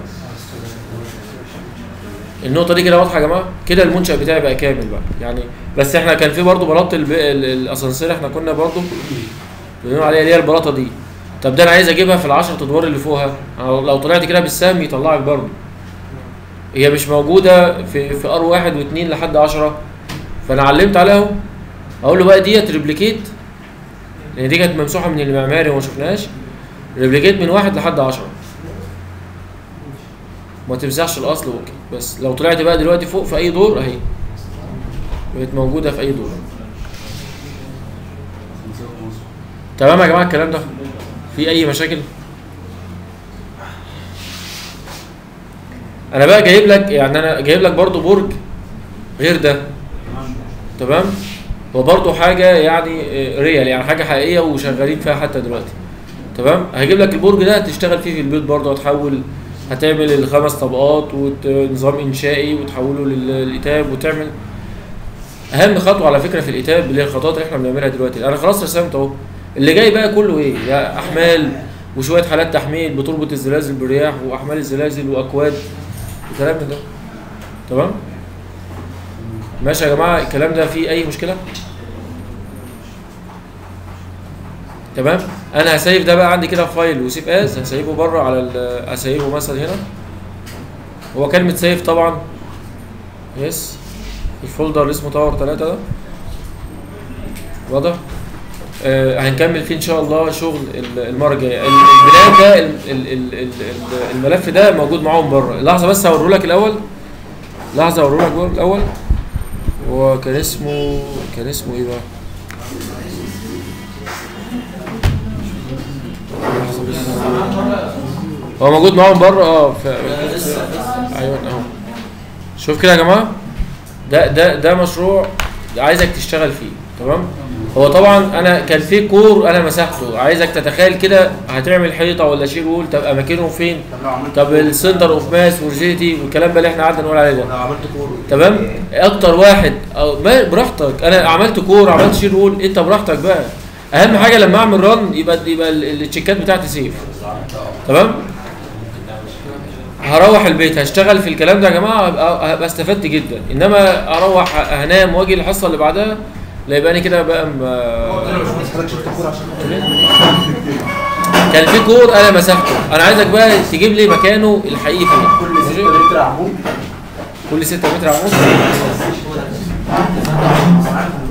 النقطة دي كده واضحة يا جماعة كده المنشأ بتاعي بقى كامل بقى يعني بس احنا كان في برضه بلاطة الب... ال- الاسانسير احنا كنا برضه بنقول عليها اللي هي البلاطة دي طب ده انا عايز اجيبها في العشرة ادوار اللي فوقها أنا لو طلعت كده بالسهم يطلعك برضه هي مش موجوده في في ار واحد واثنين لحد 10 فانا علمت عليها اهو اقول له بقى ديت ريبليكيت لان دي كانت ممسوحه من المعماري وما شفناهاش ريبليكيت من واحد لحد 10 ما تمسحش الاصل اوكي بس لو طلعت بقى دلوقتي فوق في اي دور اهي بقت موجوده في اي دور تمام يا جماعه الكلام ده في اي مشاكل انا بقى جايب لك يعني انا جايب لك برضو برج غير ده تمام هو برضو حاجه يعني آه، ريال يعني حاجه حقيقيه وشغالين فيها حتى دلوقتي تمام هجيب لك البرج ده هتشتغل فيه في البيت برضو هتحول هتعمل الخمس طبقات ونظام انشائي وتحوله لل- للإتاب وتعمل اهم خطوه على فكره في الإتاب اللي هي الخطوات اللي احنا بنعملها دلوقتي انا خلاص رسمت اهو اللي جاي بقى كله ايه يا احمال وشويه حالات تحميل بتربط الزلازل بالرياح واحمال الزلازل واكواد الكلام من ده تمام ماشي يا جماعه الكلام ده فيه اي مشكله تمام انا هسيف ده بقى عندي كده في فايل وسيف از هسيبه بره على ال- هسيبه مثلا هنا هو كلمه سيف طبعا يس الفولدر اللي اسمه تاور 3 ده واضح آه هنكمل فيه ان شاء الله شغل ال- المره الجايه ال- البلان ده ال- ال- ال- ال- ال- الملف ده موجود معاهم بره لحظه بس هوريه لك الاول لحظه هوريه لك بره الاول هو كان اسمه كان اسمه ايه بقى لحظة بس. هو موجود معاهم بره اه ف... ايوه اهو شوف كده يا جماعه ده ده ده مشروع عايزك تشتغل فيه تمام هو طبعا انا كان في كور انا مسحته عايزك تتخيل كده هتعمل حيطه ولا شيل وول طب اماكنهم فين طب لو عملت طب السنتر اوف ماس ورجيتي والكلام ده اللي احنا قعدنا نقول عليه ده لو عملت كور تمام اكتر واحد أو ما براحتك انا عملت كور عملت شيل وول انت براحتك بقى اهم حاجه لما اعمل رن يبقى يبقى ال- التشيكات بتاعتي سيف تمام هروح البيت هشتغل في الكلام ده يا جماعه هبقى هبقى استفدت جدا انما اروح هنام واجي الحصه اللي بعدها لا يبقى انا كده بقى م- حضرتك شفت كور عشان كان في كور انا مسحته انا عايزك بقى تجيب لي مكانه الحقيقي فين كل ماشي؟ 6 متر عمود كل 6 متر عمود معاك